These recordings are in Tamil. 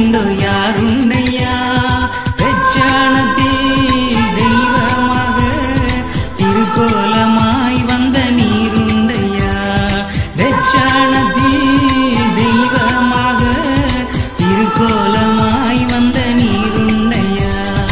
நீருண்டோ யாருண்டையா வெச்சானத்தில் தெய்வமாக திருக்கோலமாய் வந்த நீருண்டையா வெச்சானத்தில் தெய்வமாக திருக்கோலமாய் வந்த நீருண்டையா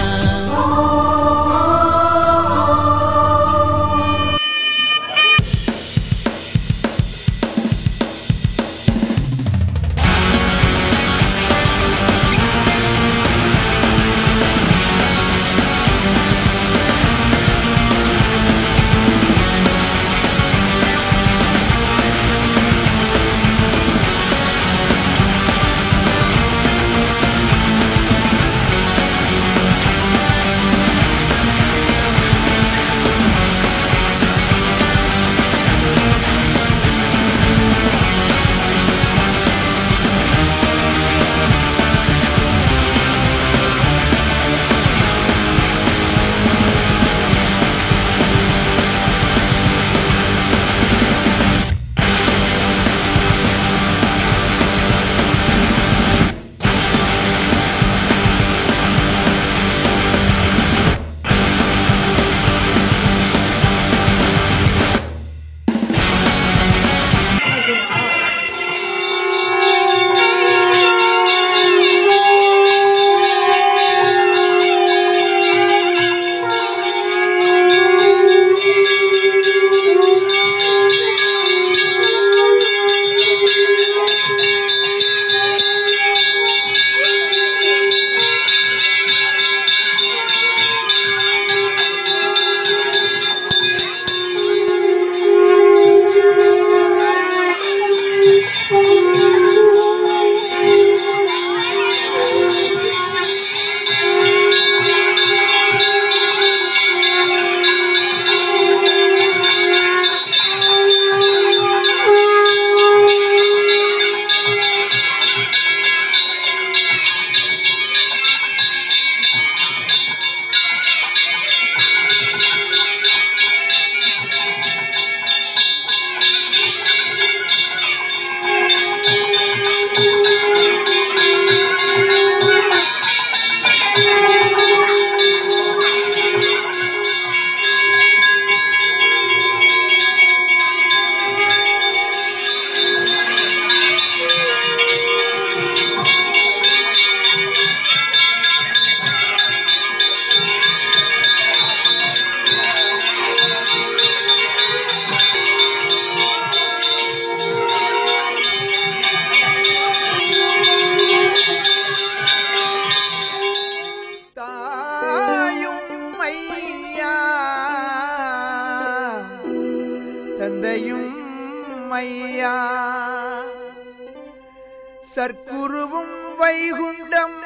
தாயும் ஐயா தந்தையும் ஐயா சர்க்குருவும் வைகுண்டம்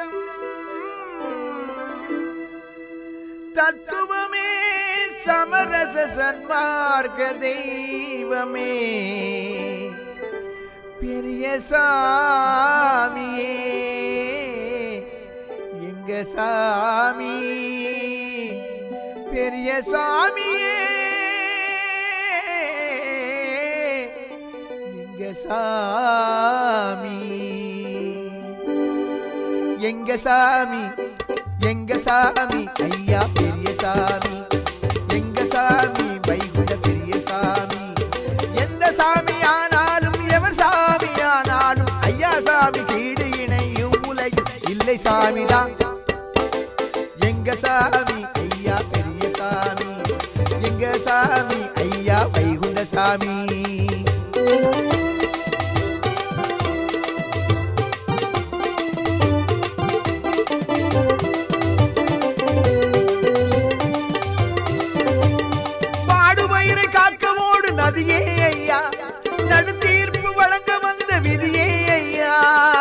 தத்துவமே சமரச சன்மார்க்க தெய்வமே பெரிய சாமியே எங்க சாமி பெரிய சாமியே எங்க சாமி எங்க சாமி எங்க சாமி ஐயா பெரிய சாமி எங்க சாமி வைகுண்ட பெரிய சாமி எந்த சாமி ஆனாலும் எவர் சாமி ஆனாலும் ஐயா சாமி கீடு இணையும் உலகில் இல்லை சாமிதான் எங்க சாமி ஐயா பெரிய சாமி எங்க சாமி ஐயா வைகுண்ட சாமி பாடுபயிரை காக்கமோடு நதியே ஐயா நடுத்தீர்ப்பு வழங்க வந்த விதியே ஐயா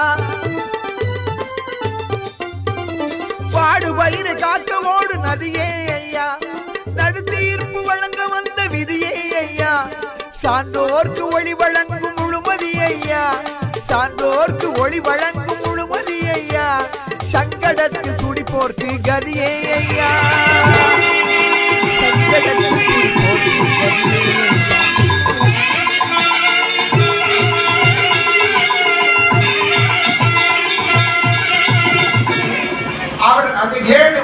பாடுபயிரை காக்கமோடு நதியே ஐயா நடுத்தீர்ப்பு வழங்க வந்த விதியே ஐயா சான்றோர்க்கு ஒளி வழங்கும் முழுமதி ஐயா சான்றோர்க்கு ஒளி வழங்கும் முழுமதி ஐயா சங்கடத்தில் துடிப்போர்க்கு கதியே ஐயா சங்கடத்தில் துடிப்போர்க்கு கதியே ஐயா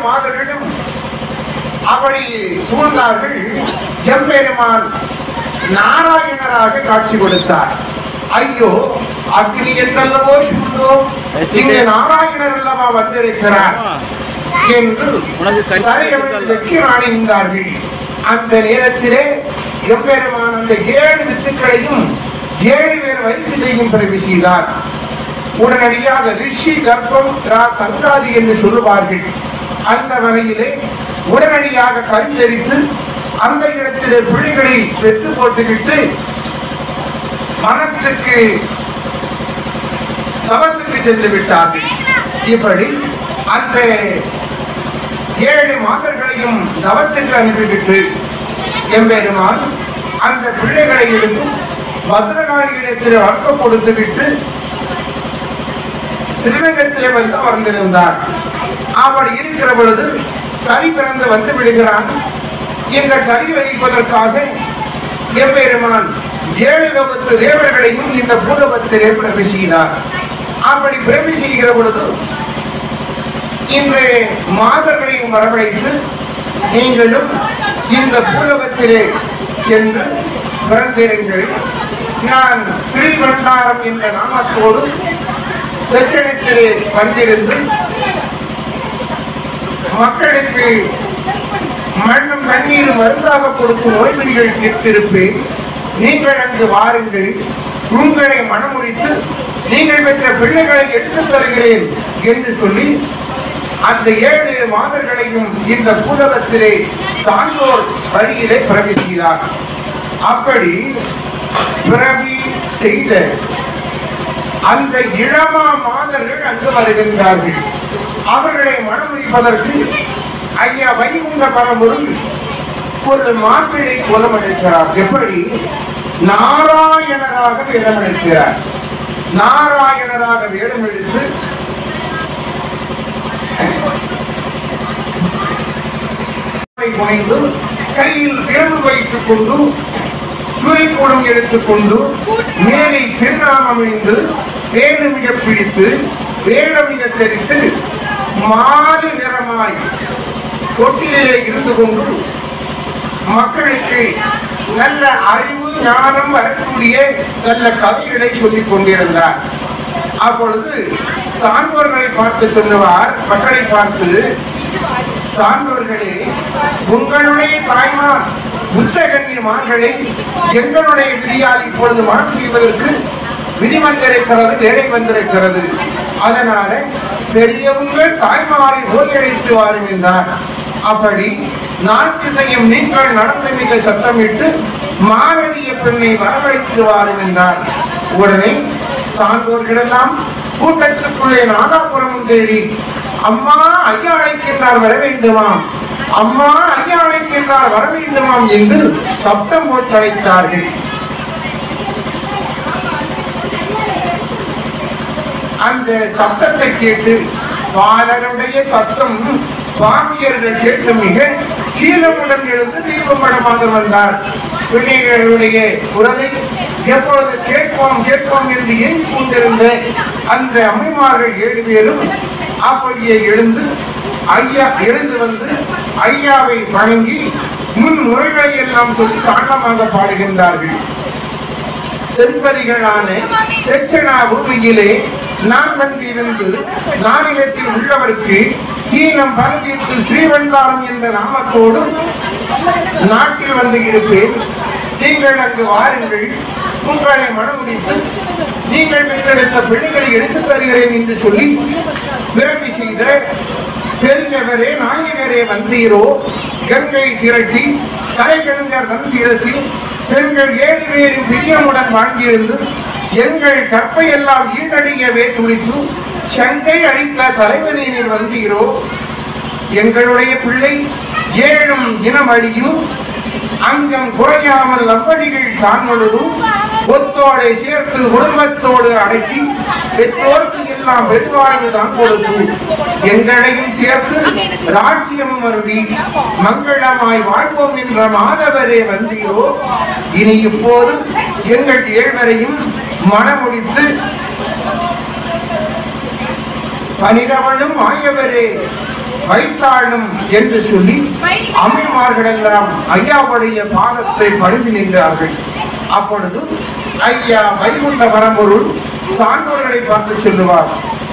மாதர்களும் அப்படி சூழ்ந்தார்கள் எம்பெருமான் நாராயணராக காட்சி கொடுத்தார் ஐயோ அக்னி என்றல்லவோ சூழ்ந்தோம் இங்கு நாராயணர் அல்லவா வந்திருக்கிறார் என்று தலையவர்கள் வெற்றி நின்றார்கள் அந்த நேரத்திலே எம்பெருமான் அந்த ஏழு வித்துக்களையும் ஏழு பேர் வயிற்றிலையும் பிறகு செய்தார் உடனடியாக ரிஷி கர்ப்பம் ரா தங்காதி என்று சொல்லுவார்கள் அந்த வகையிலே உடனடியாக கருத்தரித்து அந்த இடத்திலே பிள்ளைகளை பெற்று போட்டுவிட்டு மனத்துக்கு தவத்துக்கு சென்று விட்டார்கள் இப்படி அந்த ஏழு மாதர்களையும் தவத்துக்கு அனுப்பிவிட்டு எம்பெருமான் அந்த பிள்ளைகளை எடுத்து பத்ரகாளியிடத்தில் வழக்க கொடுத்து விட்டு ஸ்ரீரங்கத்திலே வந்து அமர்ந்திருந்தார் அப்படி இருக்கிற பொழுது கரி பிறந்து வந்து விடுகிறான் இந்த கரி வரிப்பதற்காக எம்பெருமான் ஏழு லோகத்து தேவர்களையும் இந்த பூலோகத்திலே பிரவி செய்தார் அப்படி பிரவி செய்கிற பொழுது இந்த மாதர்களையும் வரவழைத்து நீங்களும் இந்த பூலோகத்திலே சென்று பிறந்திருங்கள் நான் ஸ்ரீவண்டாரம் என்ற நாமத்தோடு தட்சணத்திலே வந்திருந்து மக்களுக்கு மண்ணும் தண்ணீர் மருந்தாக கொடுத்து நோய்பிடிகள் தீர்த்திருப்பேன் நீங்கள் அங்கு வாருங்கள் உங்களை மனமுடித்து நீங்கள் பெற்ற பிள்ளைகளை எடுத்துத் தருகிறேன் என்று சொல்லி அந்த ஏழு மாதர்களையும் இந்த புலகத்திலே சான்றோர் வழியிலே பிறவி செய்தார் அப்படி பிறவி செய்த அந்த இளமா மாதர்கள் அங்கு வருகின்றார்கள் அவர்களை மனமுடிப்பதற்கு ஐயா வைகுண்ட பரம்பொருள் ஒரு மாப்பிள்ளை கோலம் எடுக்கிறார் எப்படி நாராயணராக வேடம் எடுக்கிறார் நாராயணராக வேடம் எடுத்து புனைந்து கையில் விரவு வைத்துக் கொண்டு சுரைக்கூடம் எடுத்துக்கொண்டு மேலே திருநாமம் அணிந்து வேணுமிக பிடித்து வேடமிக தெரித்து மாறு நிறமாய் தொட்டிலே இருந்து கொண்டு மக்களுக்கு நல்ல அறிவு ஞானம் வரக்கூடிய நல்ல கதைகளை சொல்லிக் கொண்டிருந்தார் அப்பொழுது சான்றோர்களை பார்த்து சொல்லுவார் மக்களை பார்த்து சான்றோர்களே உங்களுடைய தாய்மார் புத்தகன்னிமார்களை எங்களுடைய விதியால் இப்பொழுது மனம் செய்வதற்கு விதி வந்திருக்கிறது வேலை வந்திருக்கிறது அதனால பெரியவங்கள் தாய்மாரை ஓய்வழைத்து வாரும் என்றார் அப்படி நான் திசையும் நீங்கள் நடந்த மிக சத்தமிட்டு மாரதிய பெண்ணை வரவழைத்து வாரும் என்றார் உடனே சான்றோர்களெல்லாம் கூட்டத்துக்குள்ளே நாதாபுரமும் தேடி அம்மா ஐயா அழைக்கின்றார் வர வேண்டுமாம் அம்மா ஐயா அழைக்கின்றார் வர வேண்டுமாம் என்று சப்தம் போட்டு அழைத்தார்கள் அந்த சப்தத்தை கேட்டு பாலருடைய சத்தம் சுவாமியர்கள் கேட்டு மிக சீலமுடன் எழுந்து தீபமடமாக வந்தார் பிள்ளைகளுடைய குரலை எப்பொழுது கேட்போம் கேட்போம் என்று ஏங்கிக் கொண்டிருந்த அந்த அம்மைமார்கள் ஏழு பேரும் அப்படியே எழுந்து ஐயா எழுந்து வந்து ஐயாவை வணங்கி முன் முறைகளை எல்லாம் சொல்லி தாண்டமாக பாடுகின்றார்கள் தென்பதிகளான தெச்சனா பூமியிலே நான் வந்திருந்து நானிலத்தில் உள்ளவருக்கு தீனம் பரதீர்த்து ஸ்ரீவண்டாரம் என்ற நாமத்தோடு நாட்டில் வந்து இருப்பேன் நீங்கள் அங்கு வாருங்கள் உங்களை மனமுடித்து நீங்கள் பெற்றெடுத்த பிள்ளைகளை எடுத்துத் தருகிறேன் என்று சொல்லி பிறவி செய்த பெரியவரே நாயகரே வந்தீரோ கங்கை திரட்டி கலைகண்கர் தன் சிரசில் பெண்கள் ஏழு பேரின் பிரியமுடன் வாழ்ந்திருந்து எங்கள் கற்பையெல்லாம் ஈடடியவே துடித்து சங்கை அழித்த தலைவனில் வந்தீரோ எங்களுடைய பிள்ளை ஏழும் இனம் அழியும் அங்கம் குறையாமல் அவ்வழிகள் தான் முழுதும் ஒத்தோடை சேர்த்து குடும்பத்தோடு அடக்கி பெற்றோருக்கு எல்லாம் பெருவாழ்வு தான் கொடுத்து எங்களையும் சேர்த்து ராஜ்யமும் அருளி மங்களமாய் வாழ்வோம் என்ற மாதவரே வந்தீரோ இனி இப்போது எங்கள் ஏழ்வரையும் மனமுடித்து பனிதவளும் ஆயவரே வைத்தாளும் என்று சொல்லி அம்மைமார்கள் எல்லாம் ஐயாவுடைய பாதத்தை பணிந்து நின்றார்கள் அப்பொழுது ஐயா வைகுண்ட வரம்பொருள் சான்றோர்களை பார்த்து சொல்லுவார்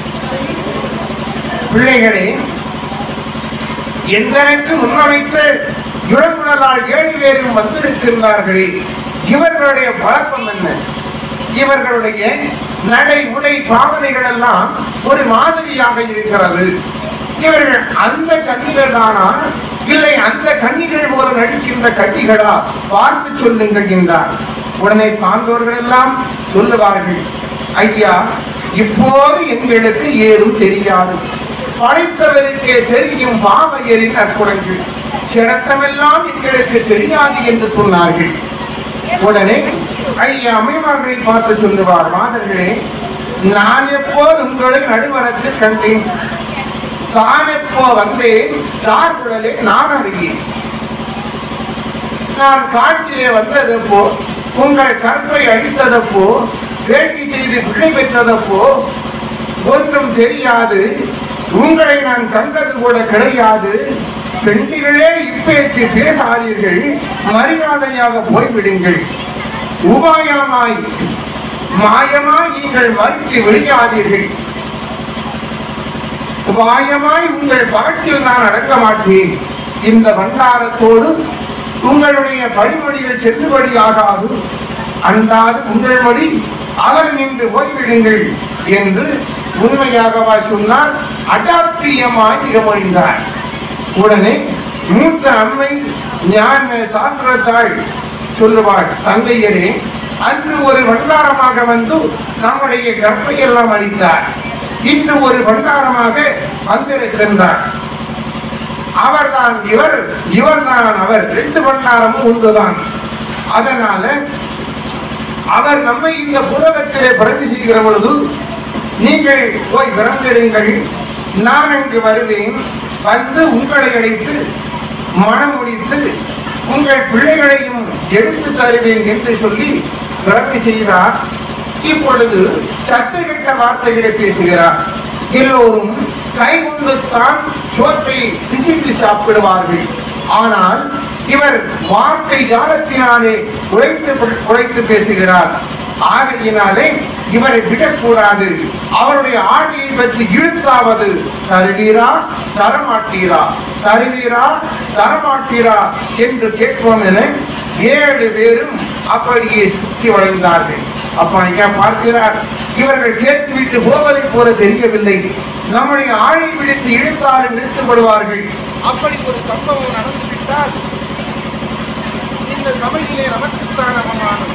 பிள்ளைகளே எந்தனுக்கு முன்னமைத்து இளங்குழலால் ஏழு பேரும் வந்திருக்கின்றார்களே இவர்களுடைய பழக்கம் என்ன இவர்களுடைய நடை உடை பாவனைகள் எல்லாம் ஒரு மாதிரியாக இருக்கிறது இவர்கள் அந்த கன்னிகள் தானா இல்லை அந்த கன்னிகள் போல நடிக்கின்ற கன்னிகளா பார்த்து சொல்லுங்கள் என்றார் உடனே சான்றோர்கள் எல்லாம் சொல்லுவார்கள் ஐயா இப்போது எங்களுக்கு ஏதும் தெரியாது படைத்தவருக்கே தெரியும் பாவையரின் அற்புதங்கள் சிடத்தமெல்லாம் எங்களுக்கு தெரியாது என்று சொன்னார்கள் உடனே ஐயா அம்மைமார்களை பார்த்து சொல்லுவார் மாதர்களே நான் எப்போது உங்களை நடுவரத்தில் கண்டேன் தான் எப்போ வந்தேன் தார்குழலே நான் அறியேன் நான் காட்டிலே வந்ததப்போ உங்கள் கற்பை அடித்ததப்போ வேட்கை செய்து பிள்ளை பெற்றதப்போ ஒன்றும் தெரியாது உங்களை நான் கண்டது கூட கிடையாது பெண்டிகளே இப்பேச்சு பேசாதீர்கள் மரியாதையாக போய்விடுங்கள் உபாயமாய் மாயமாய் நீங்கள் மறுத்து விழியாதீர்கள் உபாயமாய் உங்கள் பகத்தில் நான் அடக்க மாட்டேன் இந்த பண்டாரத்தோடு உங்களுடைய பழிமொழிகள் செல்லுபடியாகாது அண்டாது உங்கள் வழி அவர் நின்று போய்விடுங்கள் என்று உண்மையாகவா சொன்னார் அடாப்தியமாய் இடமொழிந்தார் உடனே மூத்த அம்மை ஞான சாஸ்திரத்தாள் சொல்லுவாள் தங்கையரே அன்று ஒரு பண்டாரமாக வந்து நம்முடைய கற்பையெல்லாம் அளித்தார் இன்று ஒரு பண்டாரமாக வந்திருக்கின்றார் அவர்தான் இவர் இவர்தான் அவர் ரெண்டு பண்டாரமும் ஒன்றுதான் அதனால அவர் நம்மை இந்த புலகத்திலே பிறகு செய்கிற பொழுது நீங்கள் போய் பிறந்திருங்கள் நான் அங்கு வருவேன் வந்து உங்களை அழைத்து மனம் முடித்து உங்கள் பிள்ளைகளையும் எடுத்து தருவேன் என்று சொல்லி பிறகு செய்கிறார் இப்பொழுது சத்து கெட்ட வார்த்தைகளை பேசுகிறார் எல்லோரும் கை கொண்டுத்தான் சோற்றை பிசிந்து சாப்பிடுவார்கள் ஆனால் இவர் வார்த்தை ஜாலத்தினாலே உழைத்து உழைத்து பேசுகிறார் ஆகையினாலே இவரை விடக்கூடாது அவருடைய ஆடையை பற்றி இழுத்தாவது தருவீரா தரமாட்டீரா தருவீரா தரமாட்டீரா என்று கேட்போம் என ஏழு பேரும் அப்படியே சுற்றி வளைந்தார்கள் அப்பா இங்க பார்க்கிறார் இவர்கள் கேட்டுவிட்டு போவதை போல தெரியவில்லை நம்முடைய ஆழை பிடித்து இழுத்தாலும் நிறுத்தப்படுவார்கள் அப்படி ஒரு சம்பவம் நடந்துவிட்டால் இந்த சபையிலே நமக்குத்தான் அவமானம்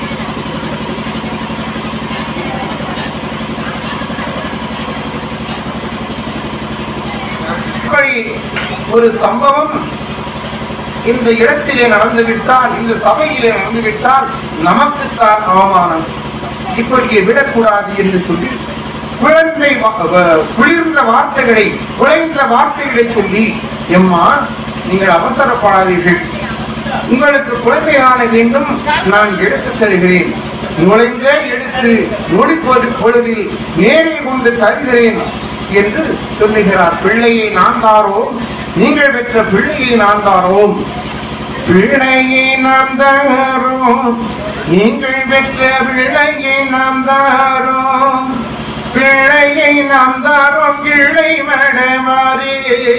இப்படி ஒரு சம்பவம் இந்த இடத்திலே நடந்துவிட்டால் இந்த சபையிலே நடந்துவிட்டால் நமக்குத்தான் அவமானம் இப்படியே விடக்கூடாது என்று சொல்லி குழந்தை வா- வ- குளிர்ந்த வார்த்தைகளை குறைந்த வார்த்தைகளை சொல்லி எம்மா நீங்கள் அவசரப்படாதீர்கள் உங்களுக்கு குழந்தையான வேண்டும் நான் எடுத்து தருகிறேன் நுழைந்தே எடுத்து நொடிப்பது பொழுதில் நேரே கொண்டு தருகிறேன் என்று சொல்லுகிறார் பிள்ளையை நான் தாரோம் நீங்கள் பெற்ற பிள்ளையை நான் தாரோம் பிள்ளையை நாம் தாரோம் நீங்கள் பெற்ற பிள்ளையை நாம் தாரோம் பிள்ளையை நாம் தாரோம் கிள்ளை மடமாறே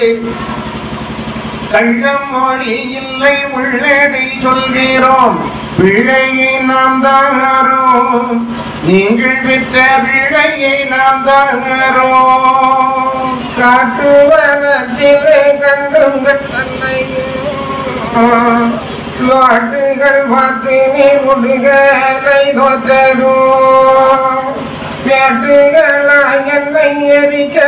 கள்ளம் மொழி இல்லை உள்ளதை சொல்கிறோம் பிள்ளையை நாம் தாரோம் நீங்கள் பெற்ற பிள்ளையை நாம் தாரோம் காட்டுவனத்திலே கண்டும் கண்ணையும் நாட்டுகள் பார்த்து நீர் முடுகலை தோற்றதும் வேட்டுகளாய் என்னை எரிக்க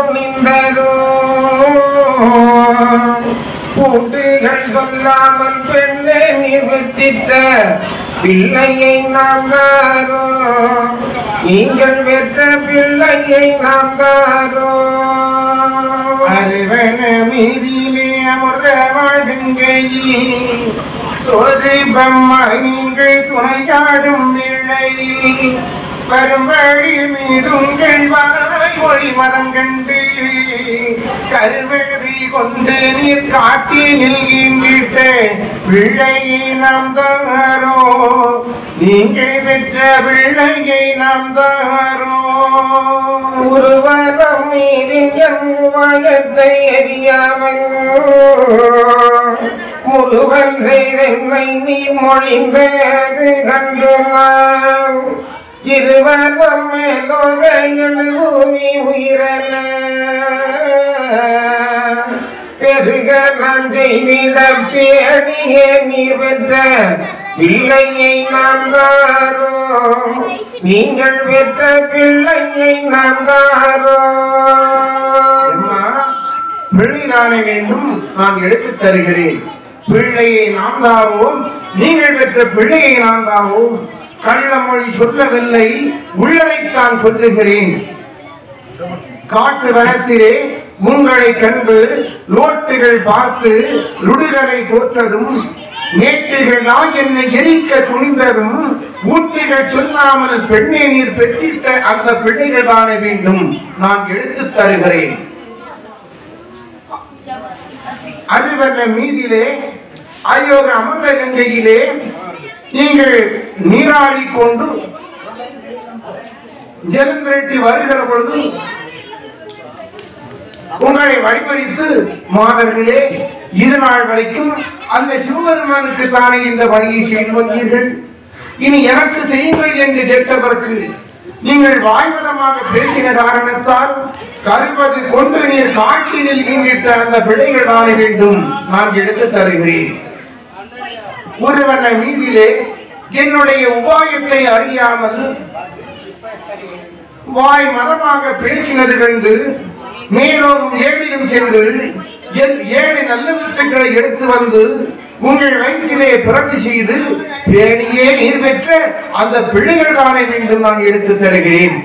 துணிந்ததும் பூட்டுகள் சொல்லாமல் பெண்ணே நீ வெற்றிட்ட பிள்ளையை நாம் தாரோம் நீங்கள் பெற்ற பிள்ளையை நாம் தாரோம் அறிவன மீதிலே அமர்ந்த வாழ்கையில் சோதி பிரம்மா நீங்கள் சுனையாடும் வேளையில் வரும்படி மீதுங்கள் வாய் மொழி மரம் கண்டு கல்வெறி கொண்டு நீர் காட்டி நில்கின்ற பிள்ளையை நாம் தாரோ நீங்கள் பெற்ற பிள்ளையை நாம் தாரோ உருவகம் மீதின் என் உபாயத்தை அறியாமல் முருவன் செய்தென்னை நீ மொழிந்தது கண்டு நான் இருவரும் மேலோக எழு பூமி உயிரன பெருக நான் செய்திட பேணியே நீ பெற்ற பிள்ளையை நாம் தாரோ நீங்கள் பெற்ற பிள்ளையை நாம் தாரோ அம்மா பிள்ளைதானே வேண்டும் நான் எடுத்துத் தருகிறேன் பிள்ளையை நாம் தாவோம் நீங்கள் பெற்ற பிள்ளையை நான் தாவோம் கள்ளமொழி சொல்லவில்லை உள்ளதைத்தான் சொல்லுகிறேன் காட்டு வனத்திலே உங்களை கண்டு லோட்டுகள் பார்த்து ருடுகளை தோற்றதும் நேற்றுகள் நான் என்னை எரிக்க துணிந்ததும் ஊட்டிகள் சொல்லாமல் பெண்ணே நீர் பெற்றிட்ட அந்த பிள்ளைகள் தானே வேண்டும் நான் எடுத்துத் தருகிறேன் அறிவல்ல மீதிலே அயோக அமிர்த கங்கையிலே நீங்கள் நீராடிக் கொண்டு ஜலம் திரட்டி வருகிற பொழுது உங்களை வழிபறித்து மாதர்களே இது நாள் வரைக்கும் அந்த சிவபெருமானுக்கு தானே இந்த பணியை செய்து வந்தீர்கள் இனி எனக்கு செய்யுங்கள் என்று கேட்டதற்கு நீங்கள் வாய்மதமாக பேசின காரணத்தால் கருப்பது கொண்டு நீர் காட்டி நிற்கின்ற அந்த பிழைகள் தானே வேண்டும் நான் எடுத்து தருகிறேன் ஒருவன மீதிலே என்னுடைய உபாயத்தை அறியாமல் வாய் மதமாக பேசினது கண்டு மேலோரும் ஏழிலும் சென்று என் ஏழு நல்ல வித்துக்களை எடுத்து வந்து உங்கள் வயிற்றிலே பிறகு செய்து பேணியே நீர் பெற்ற அந்த பிள்ளைகள் தானே வேண்டும் நான் எடுத்து தருகிறேன்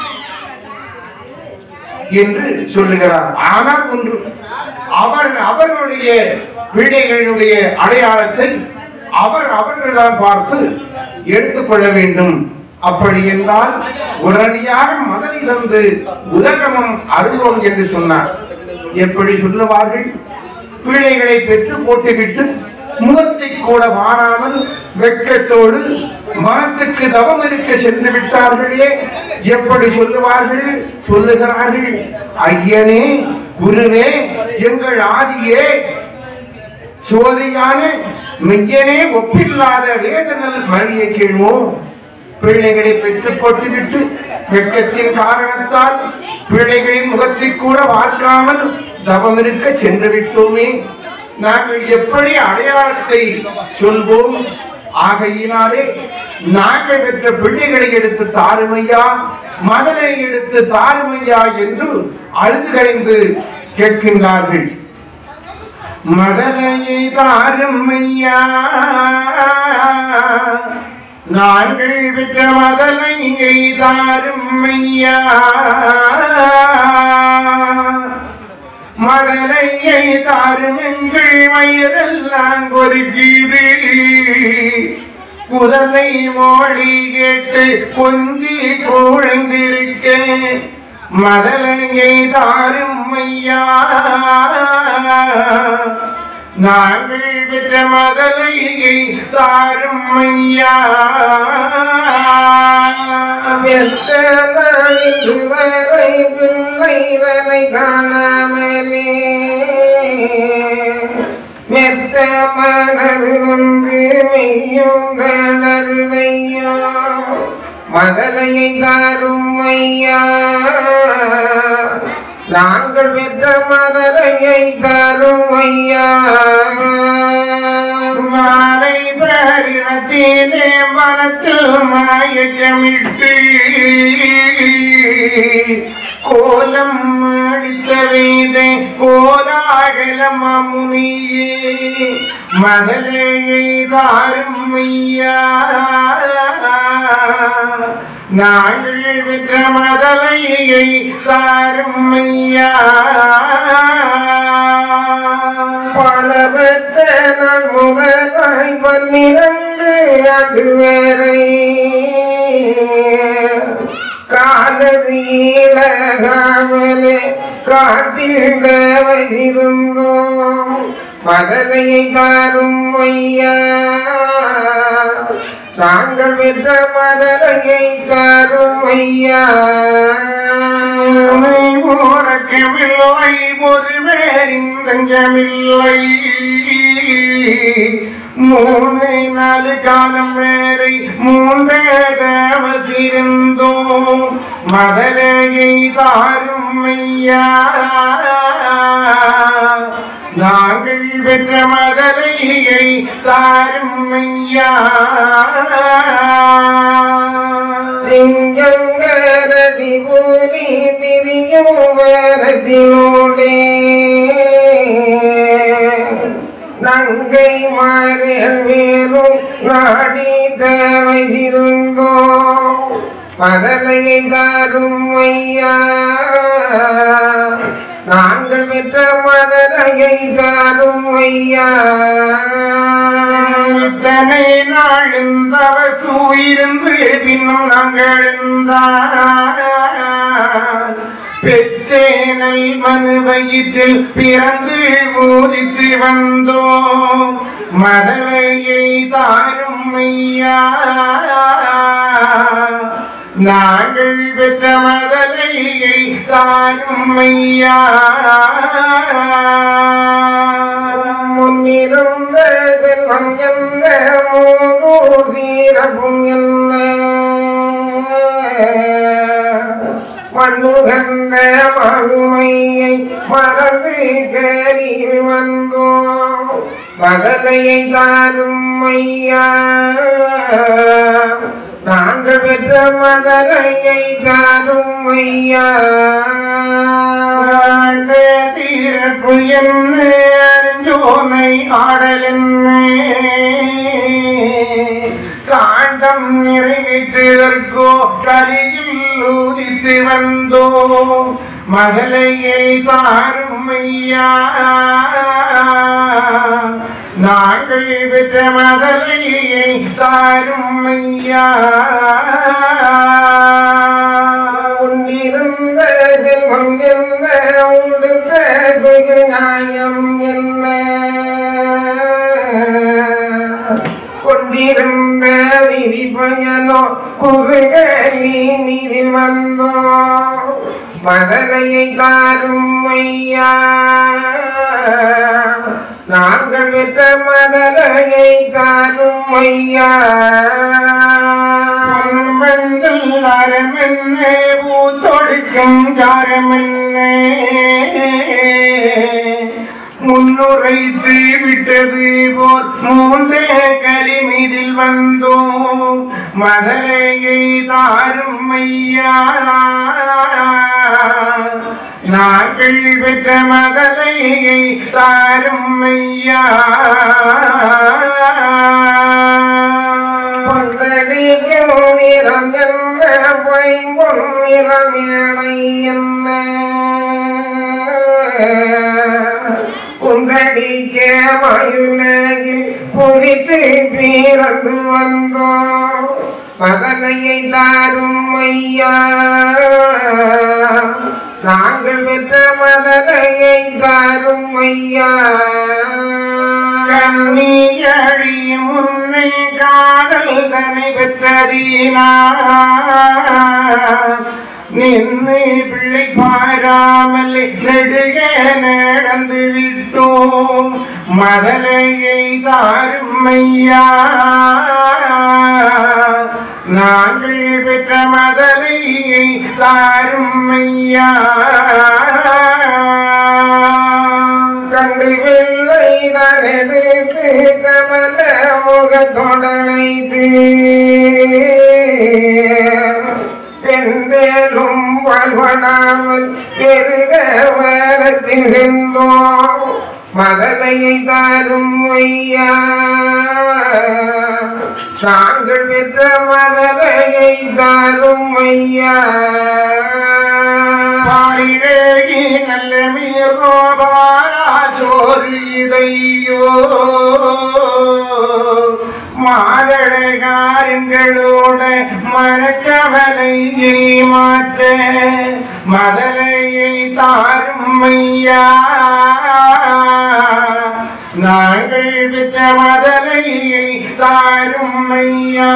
என்று சொல்லுகிறார் ஆனால் ஒன்று அவர் அவர்களுடைய பிள்ளைகளுடைய அடையாளத்தை அவர் அவர்கள்தான் பார்த்து எடுத்துக்கொள்ள வேண்டும் அப்படி என்றால் உடனடியாக மதனை தந்து உதகமம் அருள்வோம் என்று சொன்னார் எப்படி சொல்லுவார்கள் பிள்ளைகளை பெற்று போட்டுவிட்டு முகத்தை கூட மாறாமல் வெட்கத்தோடு மனத்துக்கு தவம் இருக்க சென்று விட்டார்களே எப்படி சொல்லுவார்கள் சொல்லுகிறார்கள் ஐயனே குருவே எங்கள் ஆதியே சோதியான மெய்யனே ஒப்பில்லாத வேதனல் மழிய கீழ்மோ பிள்ளைகளை பெற்று போட்டுவிட்டு வெட்கத்தின் காரணத்தால் பிள்ளைகளின் முகத்தை கூட பார்க்காமல் தவம் இருக்க சென்று விட்டோமே நாங்கள் எப்படி அடையாளத்தை சொல்வோம் ஆகையினாலே நாங்கள் பெற்ற பிள்ளைகளை எடுத்து தாருமையா மதனை எடுத்து தாருமையா என்று அழுது கரைந்து கேட்கின்றார்கள் மதனையை தாரும் ஐயா நாங்கள் பெற்ற மதனையை தாரும் ஐயா மதலையை தாரும் எங்கள் வயதெல்லாம் கொதிக்குது குதலை மொழி கேட்டு கொஞ்சி குழைந்திருக்கேன் மதலையை தாரும் ஐயா நாங்கள் பெற்ற மதலையை தாரும் ஐயா இதுவரை பிள்ளைதனை காணாமலே மெத்த மனது நொந்து மெய்யும் தளருதையோ மதலையை தாரும் ஐயா நாங்கள் பெற்ற மதலையை தாரும் ஐயா மாலை பரிவத்திலே மனத்தில் மாயக்கமிட்டு கோலம் அடித்த வேதை கோலாகல மாமுனியே மதலையை தாரும் ஐயா நாங்கள் பெற்ற மதலையை தாரும் ஐயா பல பெற்ற நான் முதலாய் பன்னிரண்டு ஆண்டு வரை காலது ஈழகாமலே காட்டில் தேவையிருந்தோம் மதலையை தாரும் ஐயா நாங்கள் பெற்ற மதலையை தாரும் ஐயா உனை ஓரக்கமில்லை ஒரு பேரின் தஞ்சமில்லை மூணு நாலு காலம் வேறை மூன்றே தேவசிருந்தோம் மதலையை தாரும் ஐயா நாங்கள் பெற்ற மதலையை தாரும் ஐயா சிங்கங்கரடி பூரி திரியும் வரத்தினோடே நங்கை மாறிகள் வேறும் நாடி தேவை இருந்தோம் மதலையை தாரும் ஐயா நாங்கள் பெற்ற மதலையை தாரும் ஐயா இத்தனை நாள் இந்த இருந்து பின்னும் நாங்கள் பெற்றேனல் மனு வயிற்றில் பிறந்து ஊதித்து வந்தோம் மதலையை தாரும் ஐயா நாங்கள் பெற்ற மதலையை தாரும் ஐயா முன்னிருந்த செல்வம் என்ன மூதூர் சீரகும் என்ன மண்ணுகந்த மதுமையை மறந்து கேரியில் வந்தோம் மதலையை தாரும் ஐயா நாங்கள் பெற்ற மதலையை தாரும் ஐயா தீரப்பு என்ன அறிஞ்சோனை ஆடலென்னே காண்டம் நிறைவேற்றுவதற்கோ கலியில் ஊதித்து வந்தோம் மகளையை தாரும் ஐயா நாங்கள் பெற்ற மதலையை தாரும் ஐயா உண்டிருந்த செல்வம் என்ன உடுத்த துயில் நியாயம் என்ன கொண்டிருந்த விதி பயனோ குறுகலி மீதில் வந்தோ மதலையை தாரும் ஐயா நாங்கள் பெற்ற மதலையை தாரும் ஐயா வெந்தல் அறமென்னே பூத்தொடுக்கும் சாரமென்னே முன்னுரைத்து விட்டது போர் மூன்றே கரிமீதில் வந்தோம் மதலையை தாரும் ஐயா நாங்கள் பெற்ற மதலையை தாரும் ஐயா பொந்தடிக்கும் நிறம் என்ன பைம்பொன் நிறமேடை என்ன குந்தடிக்க மயுலகில் குதித்து பிறந்து வந்தோம் மதலையை தாரும் ஐயா நாங்கள் பெற்ற மதலையை தாரும் ஐயா கண்ணியழி முன்னை காதல் தனை பெற்றதீனா நின்று பிள்ளை பாராமல் நெடுக நடந்து விட்டோம் மதலையை தாரும் ஐயா நாங்கள் பெற்ற மதலையை தாரும் ஐயா கண்டு வெள்ளை தான் எடுத்து கமல முகத்தொடனைத்து பெண்களும் வாழ்வடாமல் பெருக வளத்தில் சென்றோம் மதலையை தாரும் ஐயா நாங்கள் பெற்ற மதலையை தாரும் ஐயா பாரிழகி நல்ல மீரோபாரா சோறு இதையோ மாதழகாரங்களோட மனக்கவலையை மாற்ற மதலையை தாரும் ஐயா நாங்கள் பெற்ற மதலையை தாரும் ஐயா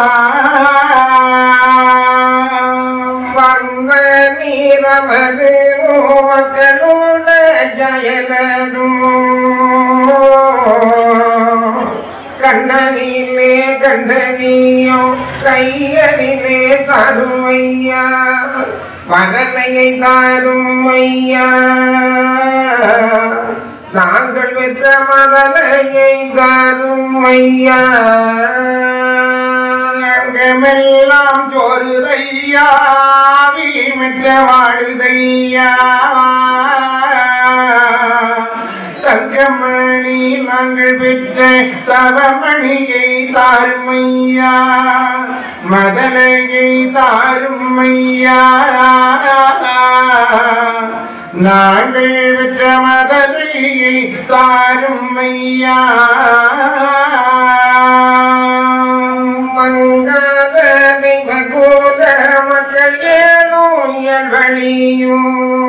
வந்த நீரமது மக்களோட ஜயலதும் கண்ணதிலே கண்டனியோ கையதிலே தருமையா மகனையை தாரும் ஐயா நாங்கள் பெற்ற மதலையை தாரும் ஐயா அங்கமெல்லாம் சோறுதையா வீமித்த வாழுதையா தங்கமணி நாங்கள் பெற்ற தவமணியை தாருமையா மதலையை தாருமையா நாங்கள் பெற்ற மதலையை தாருமையா மங்காத தெய்வகூல மக்கள் ஏனோயல் வழியும்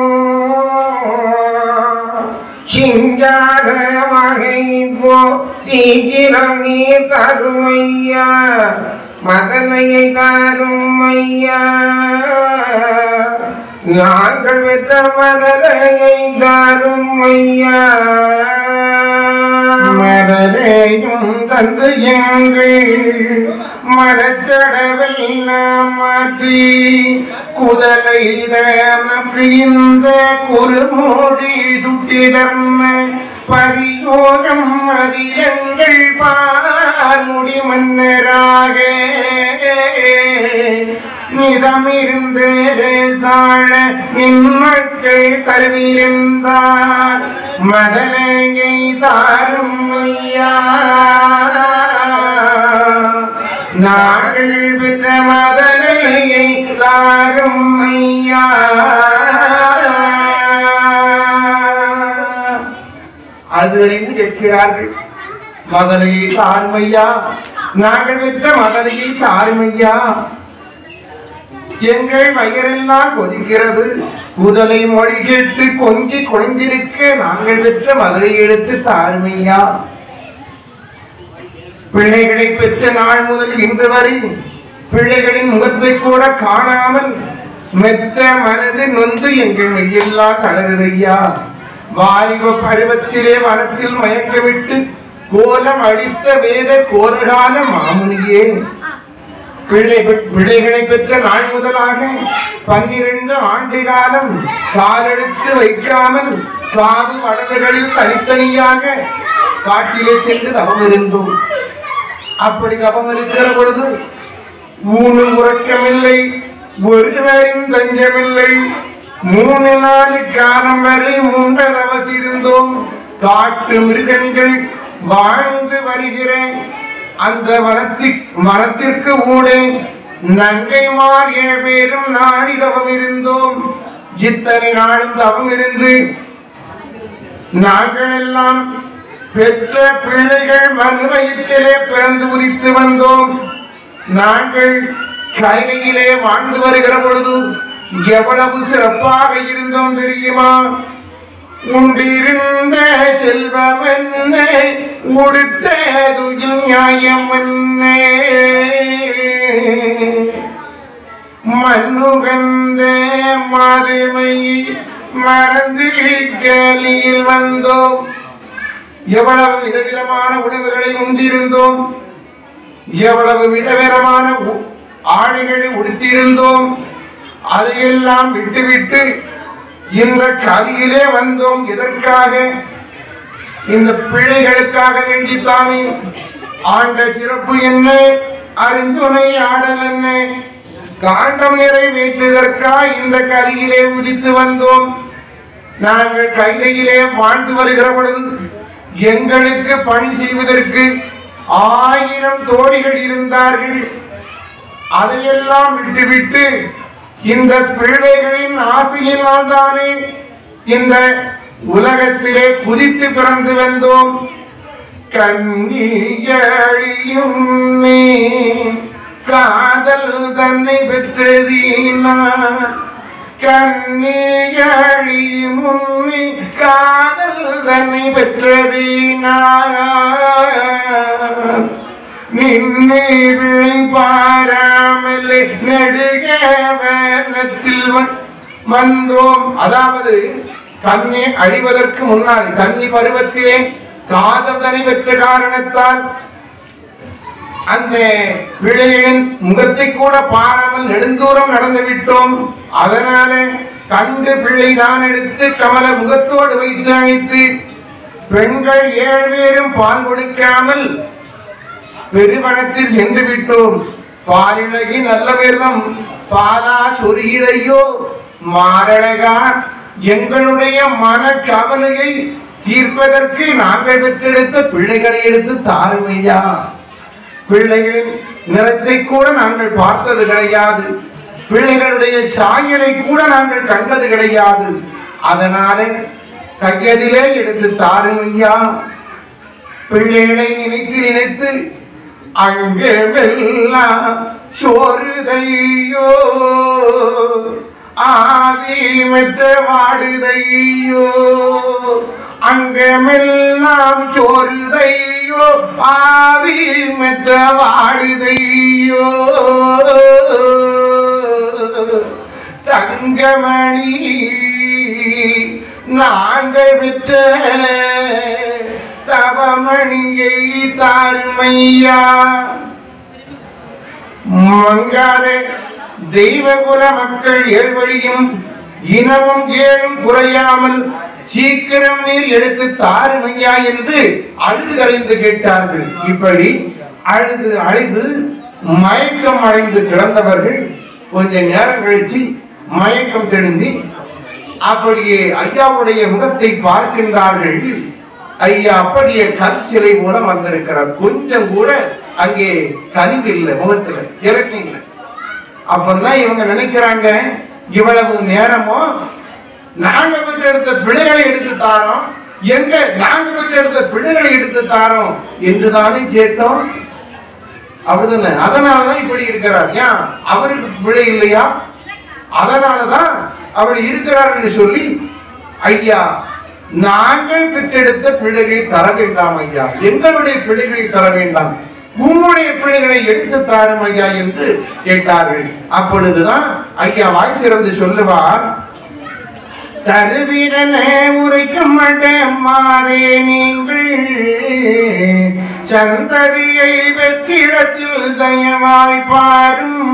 சிங்காரமாக இப்போ சீக்கிரம் நீ தருமையா மதனையை தாரும் ஐயா நாங்கள் பெற்ற மதனையை தாரும் ஐயா மதரையும் தந்து எங்கள் மரச்சடவில் நாம் மாற்றி குதலை நமக்கு இந்த குறுமூடி சுட்டி தர்ம பதியோகம் அதிரங்கள் பார்முடி மன்னராக நிதமிருந்து சாழ நின்மக்கள் தருவிருந்தார் மதலையை தாரும் ஐயா நாங்கள் பெற்ற மதலையை தாரும் ஐயா அது அறிந்து கேட்கிறார்கள் மதலையை தாருமையா நாங்கள் பெற்ற மதலையை தாருமையா எங்கள் வயிறெல்லாம் கொதிக்கிறது குதலை மொழி கேட்டு கொஞ்சி குறைந்திருக்க நாங்கள் பெற்ற மதுரை எடுத்து தாருமையா பிள்ளைகளை பெற்ற நாள் முதல் இன்று வரை பிள்ளைகளின் முகத்தை கூட காணாமல் மெத்த மனது நொந்து எங்கள் மெய்யெல்லாம் தளருதையா வாலிப பருவத்திலே மனத்தில் மயக்கமிட்டு கோலம் அழித்த வேத கோரகால மாமுனியே பிள்ளை பெற்- பிள்ளைகளை பெற்ற நாள் முதலாக பன்னிரண்டு ஆண்டு காலம் காலெடுத்து வைக்காமல் காது வடவுகளில் தனித்தனியாக காட்டிலே சென்று தவம் இருந்தோம் அப்படி தவம் இருக்கிற பொழுது ஊனும் உறக்கமில்லை ஒருவரின் தஞ்சமில்லை மூணு நாலு காலம் வரை மூன்ற தவஸ் இருந்தோம் காட்டு மிருகங்கள் வாழ்ந்து வருகிறேன் அந்த வனத்தி வனத்திற்கு ஊடே நங்கைமார் ஏழு பேரும் நாடி தவம் இருந்தோம் இத்தனை நாளும் தவம் இருந்து நாங்கள் எல்லாம் பெற்ற பிள்ளைகள் மண் வயிற்றிலே பிறந்து உதித்து வந்தோம் நாங்கள் கைலையிலே வாழ்ந்து வருகிற பொழுது எவ்வளவு சிறப்பாக இருந்தோம் தெரியுமா உண்டிருந்த செல்வம் என்ன உடுத்த துயில் நியாயம் என்ன மண்ணுகந்த மாதுமை மறந்து கேலியில் வந்தோம் எவ்வளவு விதவிதமான உணவுகளை உண்டிருந்தோம் எவ்வளவு விதவிதமான உ- ஆடைகளை உடுத்தியிருந்தோம் அதையெல்லாம் விட்டுவிட்டு இந்த கலியிலே வந்தோம் எதற்காக இந்த பிள்ளைகளுக்காக வேண்டித்தானே ஆண்ட சிறப்பு என்ன அருஞ்சுனை ஆடல் என்ன காண்டம் நிறைவேற்றுவதற்காக இந்த கலியிலே உதித்து வந்தோம் நாங்கள் கைலையிலே வாழ்ந்து வருகிற பொழுது எங்களுக்கு பணி செய்வதற்கு ஆயிரம் தோழிகள் இருந்தார்கள் அதையெல்லாம் விட்டுவிட்டு இந்த பிள்ளைகளின் ஆசையினால் தானே இந்த உலகத்திலே குதித்து பிறந்து வந்தோம் கண்ணியழியும் நீ காதல் தன்னை பெற்றதீனா கண்ணியழியும் நீ காதல் தன்னை பெற்றதீனா நின்னை விழை பாராமலே நெடுக வேலத்தில் வ- வந்தோம் அதாவது கண்ணை அழிவதற்கு முன்னால் கன்னி பருவத்திலே காதலனை பெற்ற காரணத்தால் அந்த பிள்ளைகளின் முகத்தை கூட பாராமல் நெடுந்தூரம் நடந்து விட்டோம் அதனால கண்டு பிள்ளை தான் எடுத்து கமல முகத்தோடு வைத்து அழைத்து பெண்கள் ஏழு பேரும் பால் கொடுக்காமல் பெருவனத்தில் சென்று விட்டோம் பாலிலகி நல்ல மிருதம் பாலா சொரியுதையோ மாரழகா எங்களுடைய மன கவலையை தீர்ப்பதற்கு நாங்கள் பெற்றெடுத்த பிள்ளைகளை எடுத்து தாருமையா பிள்ளைகளின் நிறத்தை கூட நாங்கள் பார்த்தது கிடையாது பிள்ளைகளுடைய சாயலை கூட நாங்கள் கண்டது கிடையாது அதனால கையதிலே எடுத்து தாருமையா பிள்ளைகளை நினைத்து நினைத்து அங்கெல்லாம் சோறுதையோ ஆதி மெத்த வாடுதையோ அங்கமெல்லாம் சோறுதையோ ஆவி மெத்த வாடுதையோ தங்கமணி நாங்கள் பெற்ற தவமணியை தாருமையா மங்காத தெய்வகுல மக்கள் ஏழ்வழியும் இனமும் ஏழும் குறையாமல் சீக்கிரம் நீர் எடுத்து தாருமையா என்று அழுது கரைந்து கேட்டார்கள் இப்படி அழுது அழுது மயக்கம் அடைந்து கிடந்தவர்கள் கொஞ்ச நேரம் கழிச்சு மயக்கம் தெளிஞ்சு அப்படியே ஐயாவுடைய முகத்தை பார்க்கின்றார்கள் ஐயா அப்படியே கல் சிலை போல வந்திருக்கிறார் கொஞ்சம் கூட அங்கே கனிவு இல்லை முகத்துல இறக்கி இல்லை அப்பதான் இவங்க நினைக்கிறாங்க இவ்வளவு நேரமோ நாங்க பெற்றெடுத்த பிள்ளைகளை எடுத்து தாரோம் எங்க நாங்க பெற்றெடுத்த பிள்ளைகளை எடுத்து தாரோம் என்றுதானே கேட்டோம் அப்படிதானே அதனாலதான் இப்படி இருக்கிறார் ஏன் அவருக்கு பிழை இல்லையா அதனாலதான் அவர் இருக்கிறார் என்று சொல்லி ஐயா நாங்கள் பெற்றெடுத்த பிள்ளைகளை தர வேண்டாம் ஐயா எங்களுடைய பிள்ளைகளை தர வேண்டாம் உம்முடைய பிள்ளைகளை எடுத்து தாரும் ஐயா என்று கேட்டார்கள் அப்பொழுதுதான் ஐயா வாய் திறந்து சொல்லுவார் தருவிரலே உரைக்க மாட்டேன் மாறே நீங்கள் சந்ததியை வெற்றிடத்தில் தயவாய் பாரும்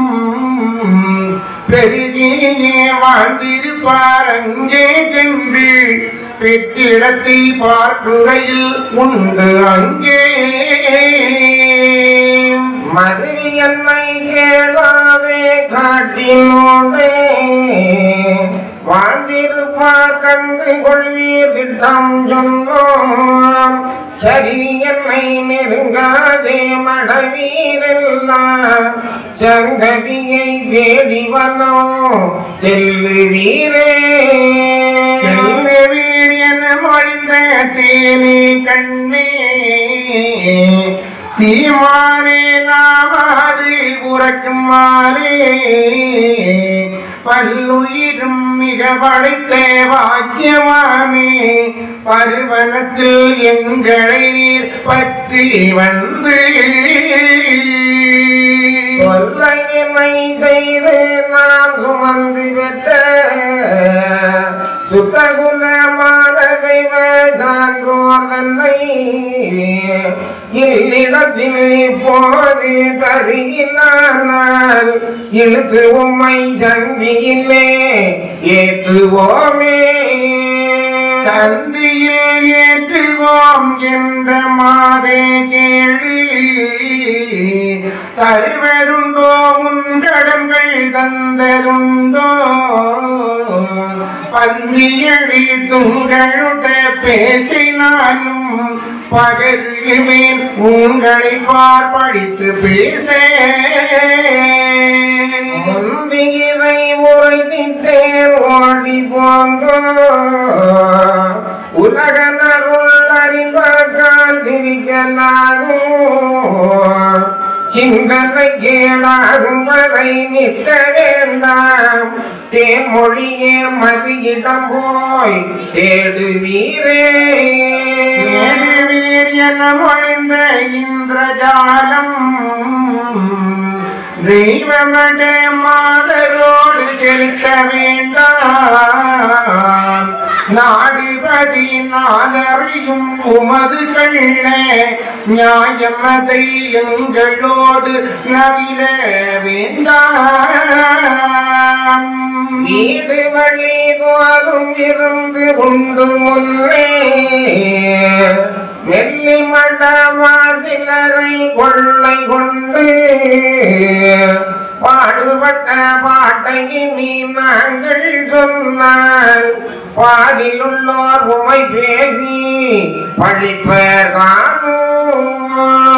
பெருகியே வாழ்ந்திருப்பார் அங்கே சென்று பெற்றிடத்தை பார்க்குகையில் உண்டு அங்கே மருவி என்னை கேளாதே காட்டினோடே வாழ்ந்திருப்பார் கண்டு கொள்வீர் திட்டம் சொன்னோம் சரி என்னை நெருங்காதே மடவீரெல்லாம் சங்கதியை தேடி வந்தோம் செல்லுவீரே செல்லுவீர் என மொழிந்த தேனி கண்ணே சீமானே நாமாது உறக்கும் மாலே பல்லுயிரும் மிக படைத்த வாக்கியமாமே பருவனத்தில் எங்களை நீர் பற்றி வந்து கொல்லையினை செய்து நாம் சுமந்து பெற்ற சுத்தகுலமான தெய்வ சான்றோர் தன்னை இல்லிடத்தில் இப்போது தருகிறானால் இழுத்து உம்மை சந்தியிலே ஏற்றுவோமே சந்தியில் ஏற்றுவோம் என்ற மாதே கேள்வி தருவதுண்டோ உன் கடன்கள் தந்ததுண்டோ பந்தியடி துங்களுடைய பேச்சை நானும் பகருவேன் உங்களை பார்ப்படித்து பேச முந்தியதை உரைத்திட்டேன் ஓடி போந்தோ உலகனருள் அறிந்த சிறந்தாக்கால் சிரிக்கலாகும் சிந்தனை கேளாகும் வரை நிற்க வேண்டாம் தேமொழியே மதியிடம் போய் தேடுவீரே தேடுவீர் என மொழிந்த இந்திரஜாலம் தெய்வமட மாதரோடு செலுத்த வேண்டாம் நாடுபதி நாளறியும் உமது கண்ண நியாயமதை எங்களோடு நவில வேண்டாம் வீடு வழி தோறும் இருந்து உண்டு முன்னே மெல்லி மடமாசிலரை கொள்ளை கொண்டு பாடுபட்ட பாட்டை நீ நாங்கள் சொன்னால் பாதில் உள்ளோர் உமை பேசி பழிப்பர் காணும்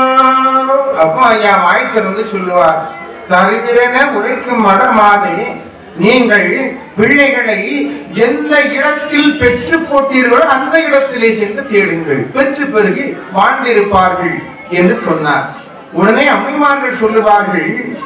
அப்பா ஐயா வாய் திறந்து சொல்லுவார் தருகிறன உரைக்கும் மடமாதே நீங்கள் பிள்ளைகளை எந்த இடத்தில் பெற்று போட்டீர்களோ அந்த இடத்திலே சென்று தேடுங்கள் பெற்று பெருகி வாழ்ந்திருப்பார்கள் என்று சொன்னார் உடனே அம்மைமார்கள் சொல்லுவார்கள்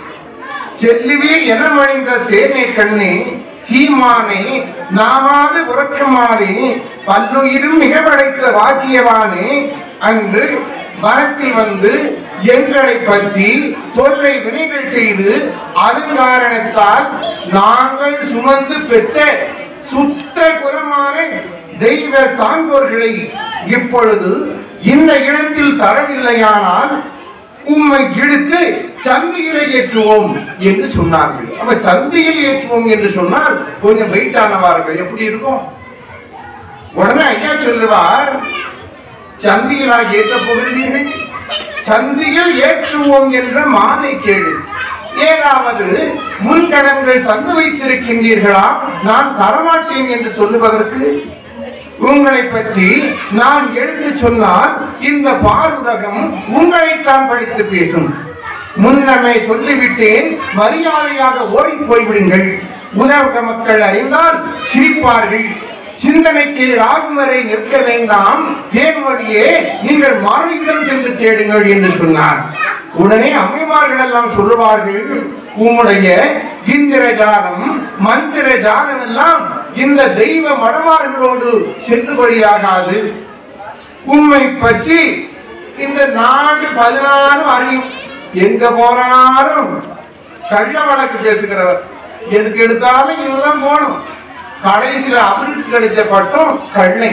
செல்லுவே என மணிந்த தேனை கண்ணே சீமானே நாமாது உறக்கமானே பல்லுயிரும் மிக படைத்த வாக்கியவானே அன்று மரத்தில் வந்து எங்களை பற்றி தொல்லை வினைகள் செய்து அதன் காரணத்தால் நாங்கள் சுமந்து பெற்ற சுத்த குலமான தெய்வ சான்றோர்களை இப்பொழுது இந்த இடத்தில் தரவில்லையானால் உம்மை இழுத்து சந்தியில ஏற்றுவோம் என்று சொன்னார்கள் அப்ப சந்தியில் ஏற்றுவோம் என்று சொன்னால் கொஞ்சம் வெயிட்டானவார்கள் எப்படி இருக்கும் உடனே ஐயா சொல்லுவார் சந்தியிலா ஏற்ற போகிறீர்கள் சந்தியில் ஏற்றுவோம் என்ற மாதை கேடு ஏதாவது முன்கடன்கள் தந்து வைத்திருக்கின்றீர்களா நான் தரமாட்டேன் என்று சொல்லுவதற்கு உங்களை பற்றி நான் எடுத்து சொன்னால் இந்த பாருலகம் உங்களைத்தான் படித்து பேசும் முன்னமே சொல்லிவிட்டேன் மரியாதையாக ஓடி போய்விடுங்கள் உலக மக்கள் அறிந்தால் சிரிப்பார்கள் சிந்தனைக்கு ஆகும் வரை நிற்க வேண்டாம் தேன்மொழியே நீங்கள் மறைவிடம் சென்று தேடுங்கள் என்று சொன்னார் உடனே அம்மைமார்கள் எல்லாம் சொல்லுவார்கள் உம்முடைய இந்திர ஜாலம் மந்திர ஜாலம் எல்லாம் இந்த தெய்வ மடமார்களோடு செல்லுபடியாகாது உம்மை பற்றி இந்த நாடு பதினாறும் அறியும் எங்க போனாலும் கள்ள வழக்கு பேசுகிறவர் எதுக்கு எடுத்தாலும் இவதான் போகணும் கடைசியில அவருக்கு கிடைச்ச பட்டம் கண்ணை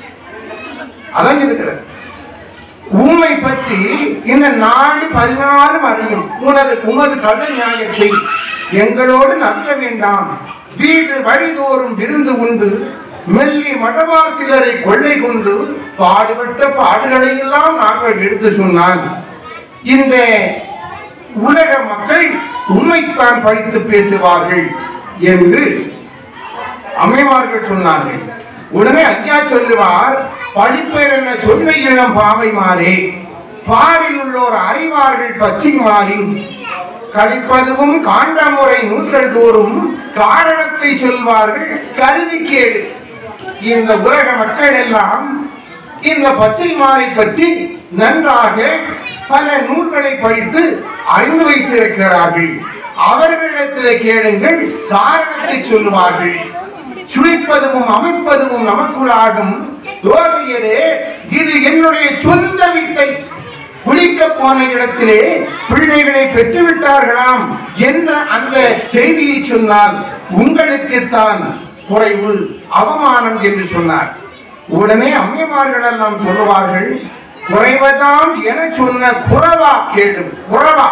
அதான் இருக்கிறார் உண்மை பற்றி இந்த நாடு பதினாறும் அறியும் உனது உமது கள்ள நியாயத்தை எங்களோடு நம்ப வேண்டாம் வீடு வழிதோறும் விருந்து உண்டு மெல்லி மடவார் சிலரை கொள்ளை கொண்டு பாடுபட்ட பாடுகளை எல்லாம் நாங்கள் எடுத்து சொன்னால் இந்த உலக மக்கள் உண்மைத்தான் படித்து பேசுவார்கள் என்று அம்மைமார்கள் சொன்னார்கள் உடனே ஐயா சொல்லுவார் படிப்பேர் என சொல்ல இளம் பாவை மாறே பாரில் உள்ளோர் அறிவார்கள் பச்சை மாறி கழிப்பதுவும் காண்டமுறை நூல்கள் தோறும் காரணத்தை சொல்வார்கள் கருதி கேடு இந்த உலக மக்கள் எல்லாம் இந்த பச்சை மாறி பற்றி நன்றாக பல நூல்களை படித்து அறிந்து வைத்திருக்கிறார்கள் அவர்களிடத்தில் கேளுங்கள் காரணத்தை சொல்லுவார்கள் சுழிப்பதும் அமைப்பதும் நமக்குள்ளாகும் தோல்வியரே இது என்னுடைய சொந்த வித்தை குளிக்க போன இடத்திலே பிள்ளைகளை பெற்றுவிட்டார்களாம் என்ற அந்த செய்தியை சொன்னால் உங்களுக்குத்தான் குறைவு அவமானம் என்று சொன்னார் உடனே அம்மைமார்கள் எல்லாம் சொல்லுவார்கள் குறைவதாம் என சொன்ன குறவா கேடும் குறவா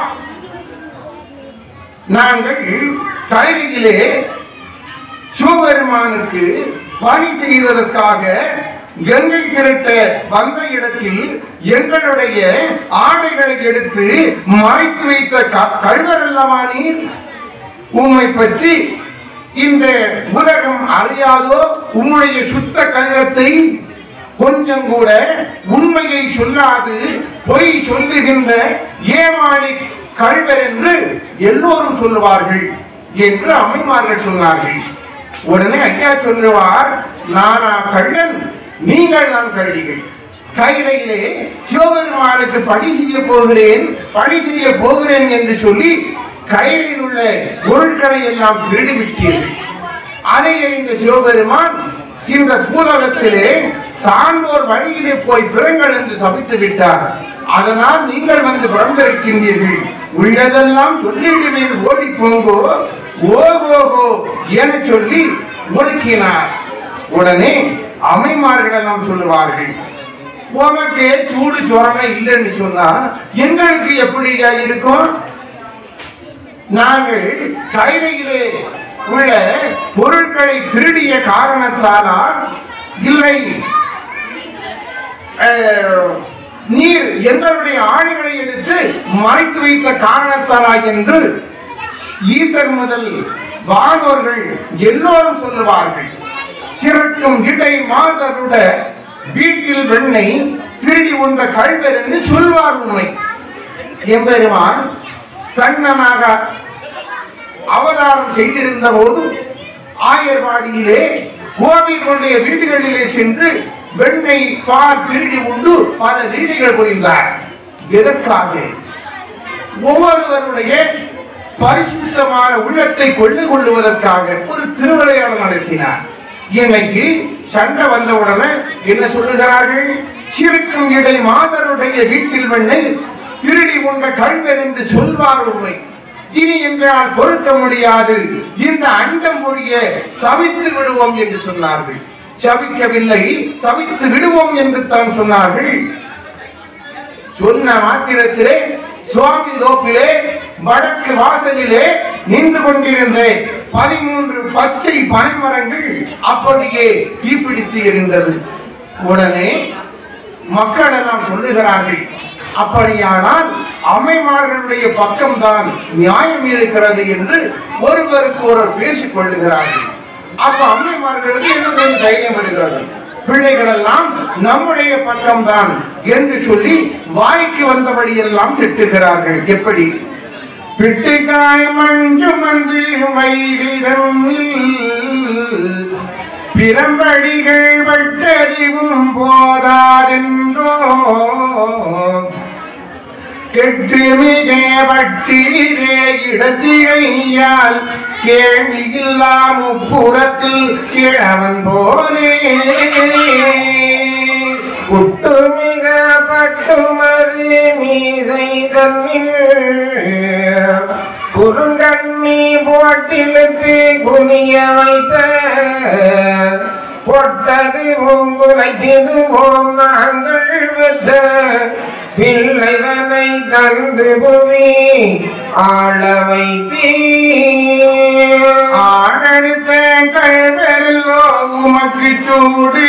நாங்கள் கல்வியிலே சிவபெருமானுக்கு பணி செய்வதற்காக கங்கை திரட்ட வந்த இடத்தில் எங்களுடைய ஆடைகளை எடுத்து மறைத்து வைத்த க- கள்வர் அல்லவா நீர் உம்மை பற்றி இந்த உலகம் அறியாதோ உம்முடைய சுத்த கள்ளத்தை கொஞ்சம் கூட உண்மையை சொல்லாது பொய் சொல்லுகின்ற ஏமாளி கள்வர் என்று எல்லோரும் சொல்லுவார்கள் என்று அம்மைமார்கள் சொன்னார்கள் உடனே ஐயா சொல்லுவார் நானா கள்ளன் நீங்கள் தான் கள்ளிகள் கையிலே சிவபெருமானுக்கு பணி செய்ய போகிறேன் பணி செய்ய போகிறேன் என்று சொல்லி கையில் உள்ள பொருட்களை எல்லாம் திருடி விட்டீர்கள் அதை அறிந்த சிவபெருமான் இந்த பூலகத்திலே சான்றோர் வழியிலே போய் பிறங்கள் என்று சபித்து விட்டார் அதனால் நீங்கள் வந்து பிறந்திருக்கின்றீர்கள் உள்ளதெல்லாம் சொல்லிவிடுவேன் ஓடி போங்கோ ஓகோகோ என சொல்லி முறுக்கினார் உடனே அமைமார்கள் எல்லாம் சொல்லுவார்கள் உமக்கு சூடு சொரணை இல்லைன்னு சொன்னா எங்களுக்கு எப்படியா இருக்கும் நாங்கள் கைலையிலே உள்ள பொருட்களை திருடிய காரணத்தாலா இல்லை அஹ், நீர் எங்களுடைய ஆணைகளை எடுத்து மறைத்து வைத்த காரணத்தாலா என்று ஈசர் முதல் வானோர்கள் எல்லோரும் சொல்லுவார்கள் சிறக்கும் இடை மாதருட வீட்டில் வெண்ணை திருடி உண்ட கல்வர் என்று சொல்வார் உண்மை எம்பெருமான் கண்ணனாக அவதாரம் செய்திருந்த போது ஆயர்வாடியிலே கோபிகளுடைய வீடுகளிலே சென்று வெண்ணெய் பால் திருடி உண்டு பல லீலைகள் புரிந்தார் எதற்காக ஒவ்வொருவருடைய பரிசுத்தமான உள்ளத்தை கொண்டு கொள்ளுவதற்காக ஒரு திருவிளையாடல் நடத்தினார் இன்னைக்கு சண்டை வந்தவுடனே என்ன சொல்லுகிறார்கள் சிறுக்கும் இடை மாதருடைய வீட்டில் வெண்ணை திருடி உண்ட கல்வர் என்று சொல்வார் உண்மை இனி எங்களால் பொறுக்க முடியாது இந்த அண்டம் மொழிய சவித்து விடுவோம் என்று சொன்னார்கள் சபிக்கவில்லை சபித்து விடுவோம் என்று தான் சொன்னார்கள் சொன்ன மாத்திரத்திலே சுவாமி தோப்பிலே வடக்கு வாசலிலே நின்று கொண்டிருந்த பதிமூன்று பச்சை பனைமரங்கள் அப்படியே தீப்பிடித்து எரிந்தது உடனே மக்கள் எல்லாம் சொல்லுகிறார்கள் அப்படியானால் அம்மைமார்களுடைய பக்கம்தான் நியாயம் இருக்கிறது என்று ஒருவருக்கு ஒருவர் பேசிக் கொள்ளுகிறார்கள் அப்ப அம்மைமார்களுக்கு என்ன கொஞ்சம் தைரியம் வருகிறது பிள்ளைகள் எல்லாம் நம்முடைய பக்கம்தான் என்று சொல்லி வாய்க்கு வந்தபடி எல்லாம் திட்டுகிறார்கள் எப்படி பிட்டுக்காய் மஞ்சு மந்து வைகிடம் பிறம்படிகள் வட்டறிவும் போதாதென்றோ கெட்டு மிக வட்டிலே இடத்திழையால் கேள்வியில்லா முப்புறத்தில் கிழவன் போலே புட்டுமிக பட்டுமது மீசை தன்னில் குறுங்கண்ணி போட்டிலுக்கு குனிய வைத்த பொட்டது பூங்குலைத்திடுவோம் நாங்கள் பெற்ற பிள்ளைதனை தந்து புவி ஆள வைத்தீர் ஆடழித்த கல்வெல்லோ உமக்கு சூடு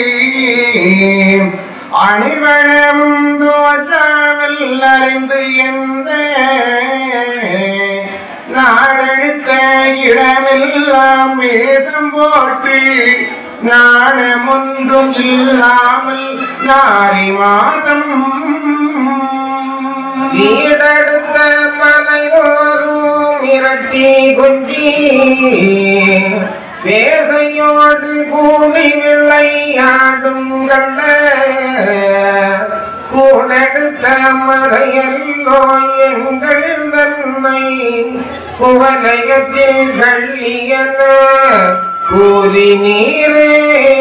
அணிவனம் தோற்றாமல் அறிந்து எந்த நாடெடுத்த இடமெல்லாம் வேஷம் போட்டு நாணமொன்றும் இல்லாமல் நாரி மாதம் வீடடுத்த மலைதோறும் மிரட்டி கொஞ்சி வேசையோடு கூடி விளையாடும் கள்ள கூடெடுத்த மறையல்லோ எங்கள் தன்னை குவலயத்தில் கள்ளியன கூறி நீரே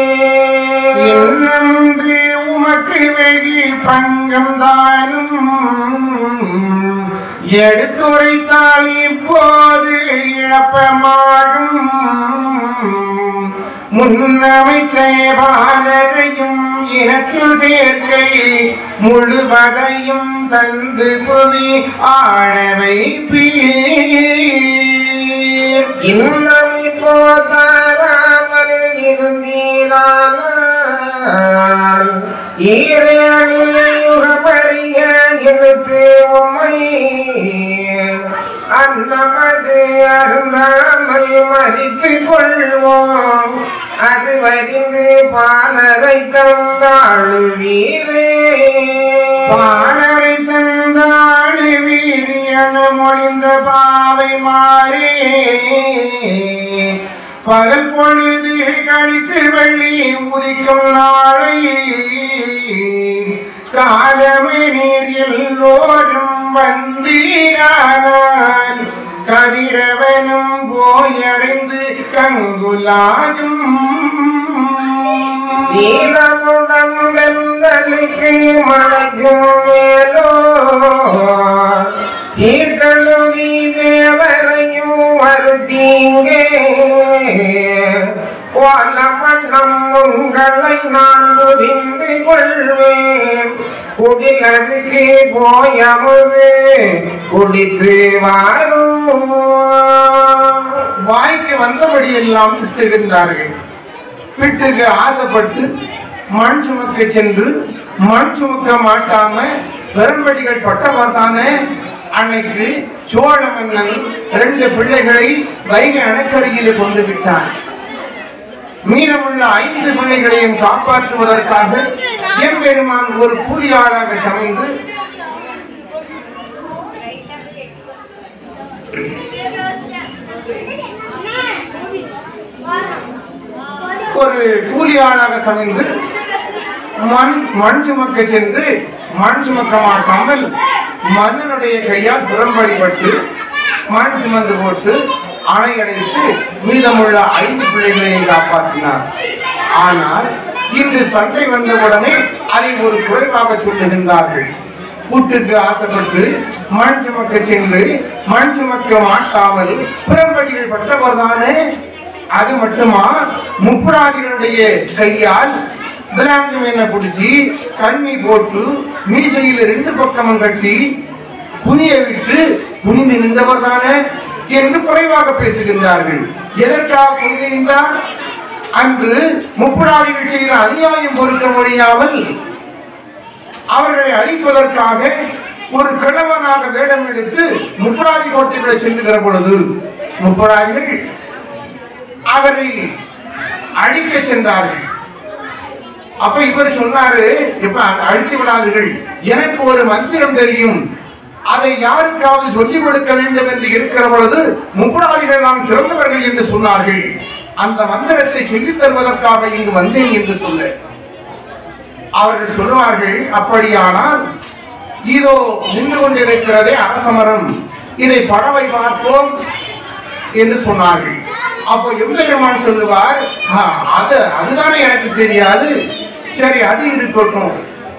என்னந்து உமக்கு வெகு பங்கம் தானும் எடுத்துரைத்தால் இப்போது இழப்பமாகும் முன்னமைத்த பாலரையும் இனத்தில் சேர்க்கை முழுவதையும் தந்து புவி ஆழ வைப்பீர் இன்னும் இப்போ தாராமல் இருந்தீரானால் ஈரணிய யுகமறிய இழுத்து உம்மை அன்னமது அருந்தாமல் மதித்து கொள்வோம் அது வரிந்து பாலரை தந்தாழுவீரே பாடரை தந்தாடு வீரியன மொழிந்த பாவை மாறே பகல் பொழுது கழித்து வெள்ளி உதிக்கும் நாளை காலமே நீர் எல்லோரும் வந்தீரானால் கதிரவனும் போயடைந்து கங்குலாகும் சீலமுடன் வெந்தலுக்கு மலைக்கும் மேலோ சீட்டழுதி தேவரையும் வருத்தீங்கே ஓல வண்ணம் உங்களை நான் புரிந்து கொள்வேன் குடிலதுக்கு போயமுது குடித்து வாரும் வாய்க்கு வந்தபடியெல்லாம் திட்டுகின்றார்கள் வீட்டுக்கு ஆசைப்பட்டு மண் சுமக்க சென்று மண் சுமக்க மாட்டாம பெரும்படிகள் பட்ட பார்த்தானே அன்னைக்கு சோழ மன்னன் ரெண்டு பிள்ளைகளை வைகை அணைக்கரையிலே கொண்டு விட்டான் மீதமுள்ள ஐந்து பிள்ளைகளையும் காப்பாற்றுவதற்காக எம்பெருமான் ஒரு கூலியாளாக சமைந்து ஒரு கூலியாளாக சமைந்து மண் மண் சுமக்க சென்று மண் சுமக்க மாட்டாமல் மன்னனுடைய கையால் புறம்படிப்பட்டு மண் சுமந்து போட்டு அணை அடைத்து மீதமுள்ள ஐந்து பிள்ளைகளையும் காப்பாற்றினார் ஆனால் இன்று சண்டை வந்தவுடனே அதை ஒரு குறைவாக சொல்லுகின்றார்கள் கூட்டுக்கு ஆசைப்பட்டு மண் சுமக்க சென்று மண் சுமக்க மாட்டாமல் புறம்படிகள் பட்டவர்தானே அது மட்டுமா முப்புராதிகளுடைய கையால் விலாங்கம் என்ன பிடிச்சி கண்ணி போட்டு மீசையில் ரெண்டு பக்கமும் கட்டி குனிய விட்டு குனிந்து நின்றவர் தானே என்று குறைவாக பேசுகின்றார்கள் எதற்காக குனிந்து நின்றார் அன்று முப்புராதிகள் செய்த அநியாயம் பொறுக்க முடியாமல் அவர்களை அழிப்பதற்காக ஒரு கிழவனாக வேடம் எடுத்து முப்பராதி கோட்டைக்குள்ள செல்லுகிற பொழுது முப்பராதிகள் அவரை அழிக்க சென்றார்கள் அப்ப இவர் சொன்னாரு இப்ப அழித்து விடாதீர்கள் எனக்கு ஒரு மந்திரம் தெரியும் அதை யாருக்காவது சொல்லிக் கொடுக்க வேண்டும் என்று இருக்கிற பொழுது முப்படாதிகள் நாம் சிறந்தவர்கள் என்று சொன்னார்கள் அந்த மந்திரத்தை சொல்லித் தருவதற்காக இங்கு வந்தேன் என்று சொல்ல அவர்கள் சொல்லுவார்கள் அப்படியானால் இதோ நின்று கொண்டிருக்கிறதே அரசமரம் இதை பறவை பார்ப்போம் என்று சொன்னார்கள் அப்போ எம்பெருமான் சொல்லுவார் "ஆ, அது அதுதானே எனக்கு தெரியாது சரி அது இருக்கட்டும்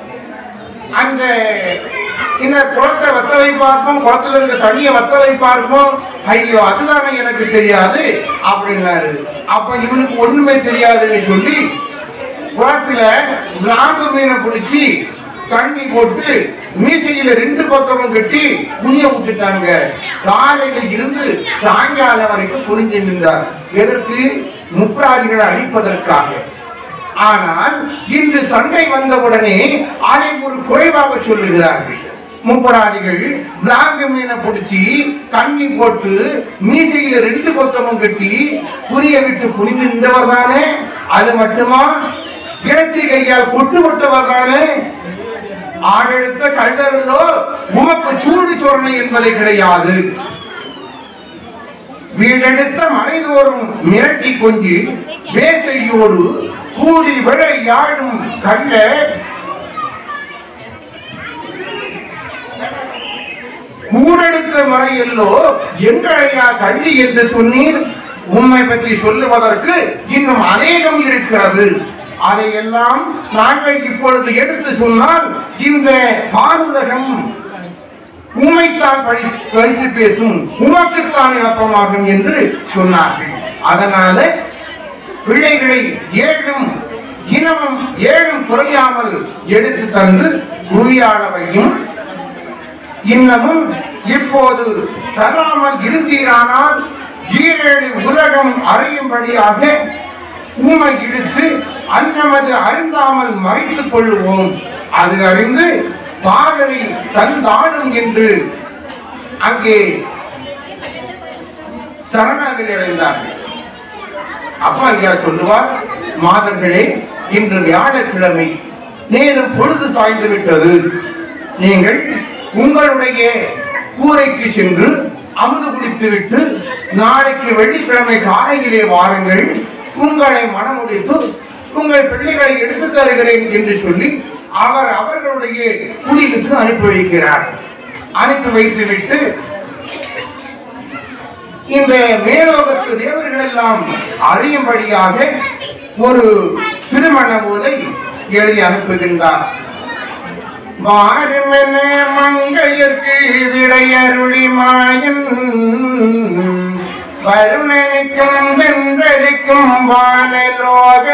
அந்த இந்த குளத்தை வத்த வைப்பார்ப்போம் குளத்துல இருக்க தண்ணியை வத்த வைப்பார்ப்போம் ஐயோ அதுதானே எனக்கு தெரியாது அப்படின்னாரு அப்ப இவனுக்கு ஒண்ணுமே தெரியாதுன்னு சொல்லி குளத்துல நான்கு மீனை பிடிச்சி தண்ணி போட்டு மீசையில ரெண்டு பக்கமும் கட்டி புரிய விட்டுட்டாங்க காலையில இருந்து சாயங்காலம் வரைக்கும் புரிஞ்சு நின்றார் எதற்கு முப்ராதிகளை அழிப்பதற்காக ஆனால் இன்று சண்டை வந்தவுடனே அதை ஒரு குறைவாக சொல்லுகிறார்கள் முப்பராதிகள் பிளாங்கு மீனை பிடிச்சி கண்ணி போட்டு மீசையில ரெண்டு பக்கமும் கட்டி புரிய விட்டு புரிந்து நின்றவர் தானே அது மட்டுமா கிளச்சி கையால் கொட்டு விட்டவர் தானே ஆடெடுத்த கள்ளர்களோ உமக்கு சூடு சோரணை என்பது கிடையாது வீடெடுத்த மனைதோறும் மிரட்டி கொஞ்சி வேசையோடு கூடி விளையாடும் கள்ள கூடெடுத்த முறையல்லோ எங்களையா கள்ளி என்று சொன்னீர் உண்மை பற்றி சொல்லுவதற்கு இன்னும் அநேகம் இருக்கிறது அதையெல்லாம் நாங்கள் இப்பொழுது எடுத்து சொன்னால் இந்த பாருலகம் உண்மைத்தான் படி படித்து பேசும் உமக்குத்தான் இழப்பமாகும் என்று சொன்னார்கள் அதனால பிள்ளைகளை ஏழும் இனமும் ஏழும் குறையாமல் எடுத்து தந்து குவியாளவையும் இன்னமும் இப்போது தராமல் இருந்தீரானால் ஈரேழு உலகம் அறியும்படியாக உமை இழுத்து அன்னமது அருந்தாமல் மறைத்துக் கொள்வோம் அது அறிந்து பாகனை தந்தாடும் என்று அங்கே சரணாகதி அடைந்தார்கள் அப்பா ஐயா சொல்லுவார் மாதர்களே இன்று வியாழக்கிழமை நேரம் பொழுது சாய்ந்து விட்டது நீங்கள் உங்களுடைய கூரைக்கு சென்று அமுது குடித்துவிட்டு நாளைக்கு வெள்ளிக்கிழமை காலையிலே வாருங்கள் உங்களை மனமுடித்து உங்கள் பிள்ளைகளை எடுத்து தருகிறேன் என்று சொல்லி அவர் அவர்களுடைய குடிலுக்கு அனுப்பி வைக்கிறார் அனுப்பி வைத்துவிட்டு இந்த மேலோகத்து தேவர்கள் எல்லாம் அறியும்படியாக ஒரு திருமண போதை எழுதி அனுப்புகின்றார் வாருமென மங்கையர்க்கு விடையருளி மாயன் வருணனுக்கும் வென்றளிக்கும் வானலோக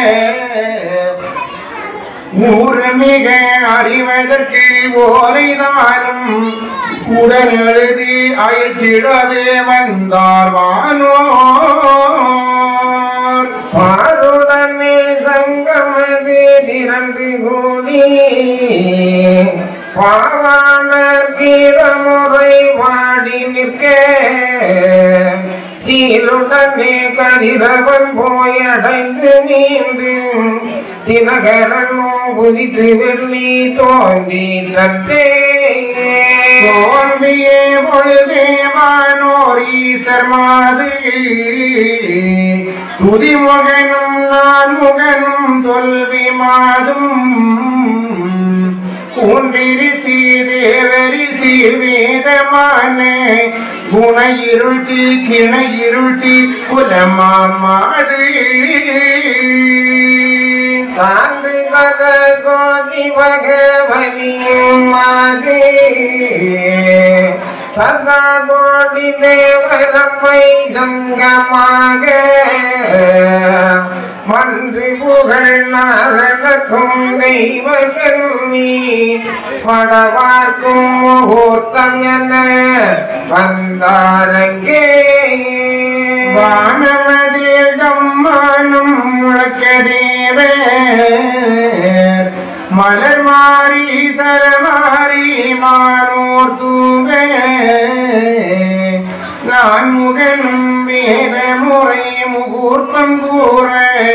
ஊரு மிக அறிவதற்கு ஓலைதானும் உடன் எழுதி அயச்சிடவே வந்தார் வானோர் பாருடனே சங்கமது திரண்டு கூடி பாவாணர் கீதமுறை வாடி நிற்க சீருடனே கதிரவன் போய் அடைந்து மீண்டு தினகரனும் குதித்து வெள்ளி தோன்றி நட்டே தோன்றிய பொழுதேவானோர் ஈசர் மாது துதிமுகனும் நான் முகனும் தொல்வி மாதும் குன்றிரிசி தேவரிசி வேதமான குண இருள்ச்சி கிண இருள்ச்சி புலமாமாது தாண்டு கர கோதி பகவதியும் மாது சதா கோடி தேவரம்மை சங்கமாக மன்று புகழ் நாரணக்கும் தெய்வ கண்ணி படவார்க்கும் முகூர்த்தம் என வந்தாரங்கே வானமதில் கம்மானும் முழக்கதேவர் மலர் மாறி சரமாரி மானோர் தூவே நான் முகனும் வேத முறை முகூர்த்தம் கூற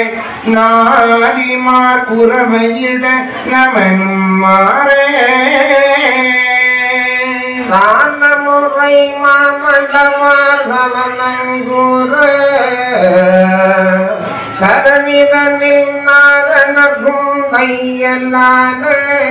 நாரிமார் குறவையிட நமனும் மாறே தான முறை மாமண்டமார் சமனங்கூர கரணிதனில் நாரணக்கும் தையல்லாத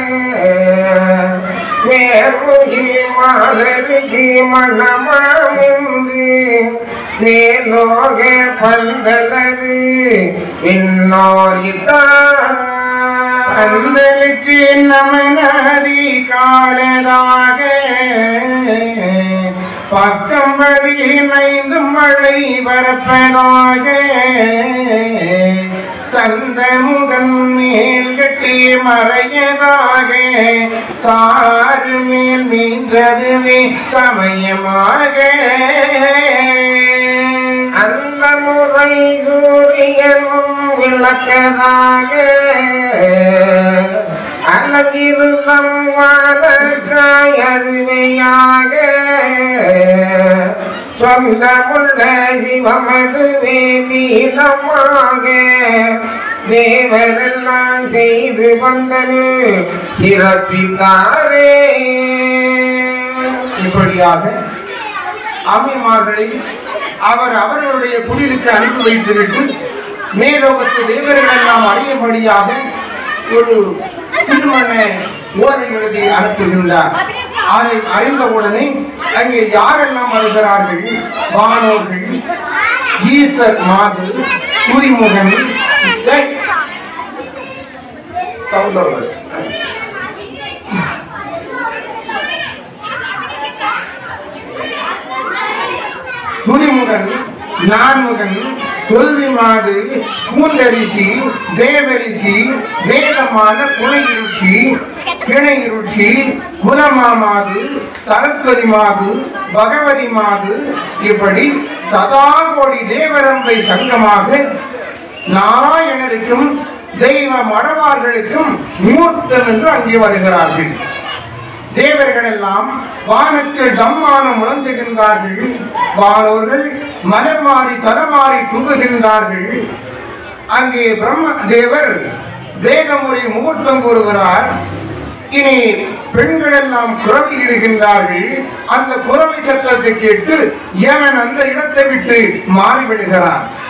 வேர்முகில் மாதருக்கு மணமாமின்று மேலோக பந்தலது பின்னோரிட்டார் பந்தலுக்கு நமனதி காலதாக பக்கம் பதினைந்து மழை வரப்பதாக சந்தமுடன் மேல் கட்டி மறையதாக சாறு மேல் மீந்ததுவே சமயமாக அந்த முறை சூரியனும் விளக்கதாக அலங்கிருந்தம் வாழக்காய் அருமையாக சொந்தமுள்ள சிவமதுவே மீளமாக தேவரெல்லாம் செய்து வந்தல் சிறப்பித்தாரே இப்படியாக அம்மிமார்களை அவர் அவர்களுடைய குடிலுக்கு அனுப்பி வைத்துவிட்டு மேலோகத்து தேவர்கள் எல்லாம் அறியும்படியாக ஒரு திருமண ஓலை எழுதி அனுப்புகின்றார் அதை அறிந்தவுடனே அங்கே யாரெல்லாம் வருகிறார்கள் வானோர்கள் ஈசர் மாது துரிமுகன் ஏய், சகோதரர்கள் துணிமுகன் நான்முகன் தொல்வி மாது பூந்தரிசி தேவரிசி வேதமான குணையிருட்சி கிணையிருட்சி குலமாமாது சரஸ்வதி மாது பகவதி மாது இப்படி சதா கோடி தேவரம்பை சங்கமாக நாராயணருக்கும் தெய்வ மடவார்களுக்கும் மூர்த்தம் என்று அங்கே வருகிறார்கள் தேவர்கள் எல்லாம் வானத்தில் தம்மானம் முழங்குகின்றார்கள் வானோர்கள் மலர் மாறி சரமாறி தூங்குகின்றார்கள் அங்கே பிரம்ம தேவர் வேதமுறை முகூர்த்தம் கூறுகிறார் இனி பெண்கள் எல்லாம் குரவையிடுகின்றார்கள் அந்த குரவை சத்தத்தை கேட்டு ஏவன் அந்த இடத்தை விட்டு மாறிவிடுகிறான்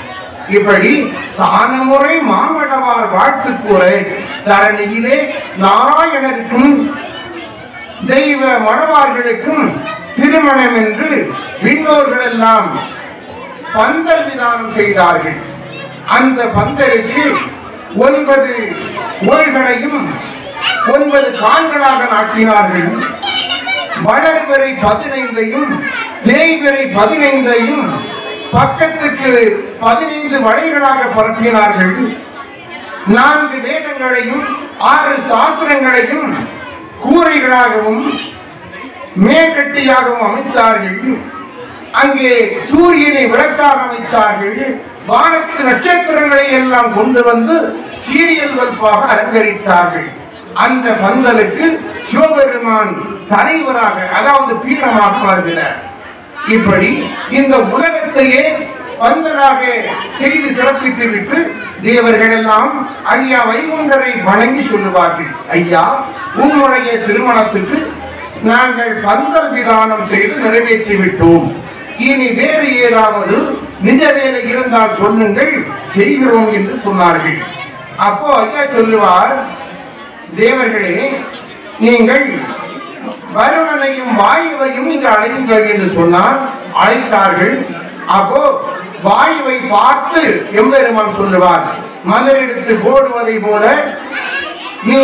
இப்படி தானமுறை மாமடவார் வாழ்த்து கூற தரணியிலே நாராயணருக்கும் தெய்வ மடவார்களுக்கும் திருமணம் என்று விண்ணோர்கள் எல்லாம் பந்தல் விதானம் செய்தார்கள் அந்த பந்தலுக்கு ஒன்பது ஓள்களையும் ஒன்பது கால்களாக நாட்டினார்கள் வளர்வரை பதினைந்தையும் தேய்வரை பதினைந்தையும் பக்கத்துக்கு பதினைந்து வளைகளாக பரப்பினார்கள் நான்கு வேதங்களையும் ஆறு சாஸ்திரங்களையும் கூரைகளாகவும் மேற்கட்டியாகவும் அமைத்தார்கள் அங்கே சூரியனை விளக்காக அமைத்தார்கள் வானத்து நட்சத்திரங்களை எல்லாம் கொண்டு வந்து சீரியல் வல்பாக அலங்கரித்தார்கள் அந்த பந்தலுக்கு சிவபெருமான் தலைவராக அதாவது பீடமாக மாறுகிறார் இப்படி இந்த உலகத்தையே பந்தலாக செய்து சிறப்பித்து விட்டு தேவர்கள் எல்லாம் ஐயா வைகுண்டரை வணங்கி சொல்லுவார்கள் ஐயா உம்முடைய திருமணத்துக்கு நாங்கள் பந்தல் விதானம் செய்து நிறைவேற்றி விட்டோம் இனி வேறு ஏதாவது நிஜ வேலை இருந்தால் சொல்லுங்கள் செய்கிறோம் என்று சொன்னார்கள் அப்போ ஐயா சொல்லுவார் தேவர்களே நீங்கள் வருணனையும் வாயுவையும் இங்கு அழையுங்கள் என்று சொன்னார் அழைத்தார்கள் அப்போ வாயுவை பார்த்து எம்பெருமான் சொல்லுவார் மலர் எடுத்து போடுவதை போல நீ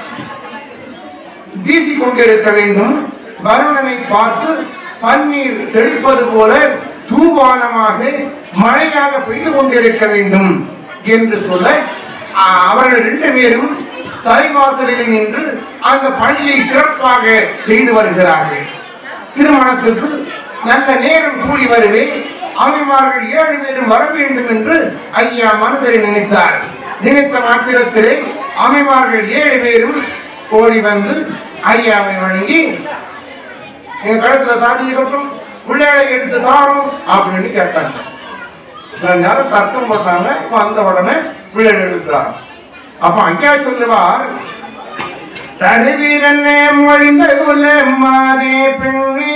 வீசிக் கொண்டிருக்க வேண்டும் வருணனை பார்த்து பன்னீர் தெளிப்பது போல தூவானமாக மழையாக பெய்து கொண்டிருக்க வேண்டும் என்று சொல்ல ஆ, அவர்கள் ரெண்டு பேரும் தலைவாசலில் நின்று அந்த பணியை சிறப்பாக செய்து வருகிறார்கள் திருமணத்துக்கு நல்ல நேரம் கூடி வருவே அம்மைமார்கள் ஏழு பேரும் வர வேண்டும் என்று ஐயா மனதில் நினைத்தார் நினைத்த மாத்திரத்திலே அம்மைமார்கள் ஏழு பேரும் ஓடி வந்து ஐயாவை வணங்கி எங்க கழுத்துல தாடி இருக்கட்டும் பிள்ளைகளை எடுத்து தாரும் அப்படின்னு கேட்டாங்க சில நேரம் தர்க்கம் போட்டாங்க வந்த உடனே பிள்ளைகள் எடுத்தார் அப்ப ஐயா சொல்லுவார் தருவீரன்னே மொழிந்த குலமாதே பெண்ணே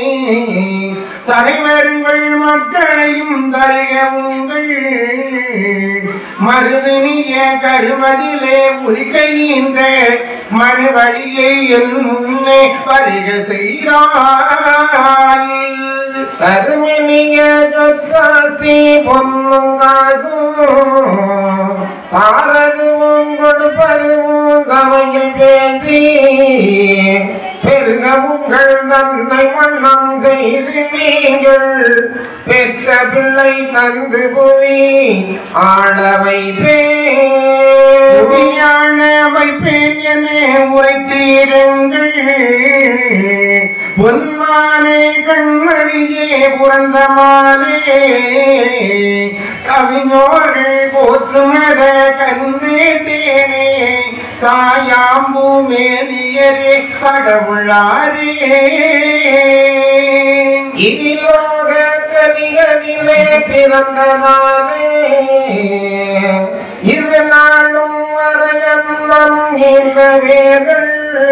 தலைவருங்கள் மக்களையும் தருக உங்கள் மறுவினிய கருமதிலே உரிக்கையின்ற மனு வழியை என் முன்னே வருக செய்தால் சருமினிய சொத்தாசி பொன்னுங்காசும் சாரதுவும் கொடுப்பதுவும் சபையில் பேசி பெருக உங்கள் தன்னை மன்னம் செய்து நீங்கள் பெற்ற பிள்ளை தந்து புவி ஆள வைப்பேன் புவியான வைப்பேன் என உரைத்தீருங்கள் பொன்மானே கண்மணியே புரந்தமானே கவிஞர்கள் போற்றுமத கன்றே தேனே காயாம்பூ மேலியரே கடவுளாரே இதிலோக கலிகதிலே பிறந்ததாலே இது நாளும் வரையம் நம் இந்த வேர்கள்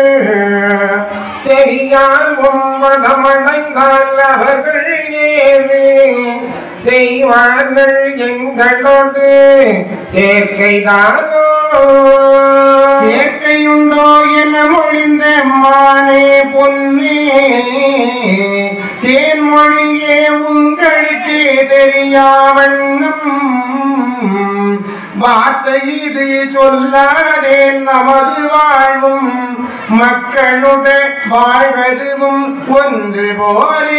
செடியால் ஒன்பதமடைந்தால் அவர்கள் ஏது செய்வார்கள் எங்களோடு சேர்க்கைதானோ சேர்க்கையுண்டோ என மொழிந்த மானே பொன்னே தேன்மொழியே உங்களுக்கு தெரியாவண்ணம் வார்த்தை இது சொல்லாதே நமது வாழ்வும் மக்களுடைய வாழ்வதுவும் ஒன்று போலே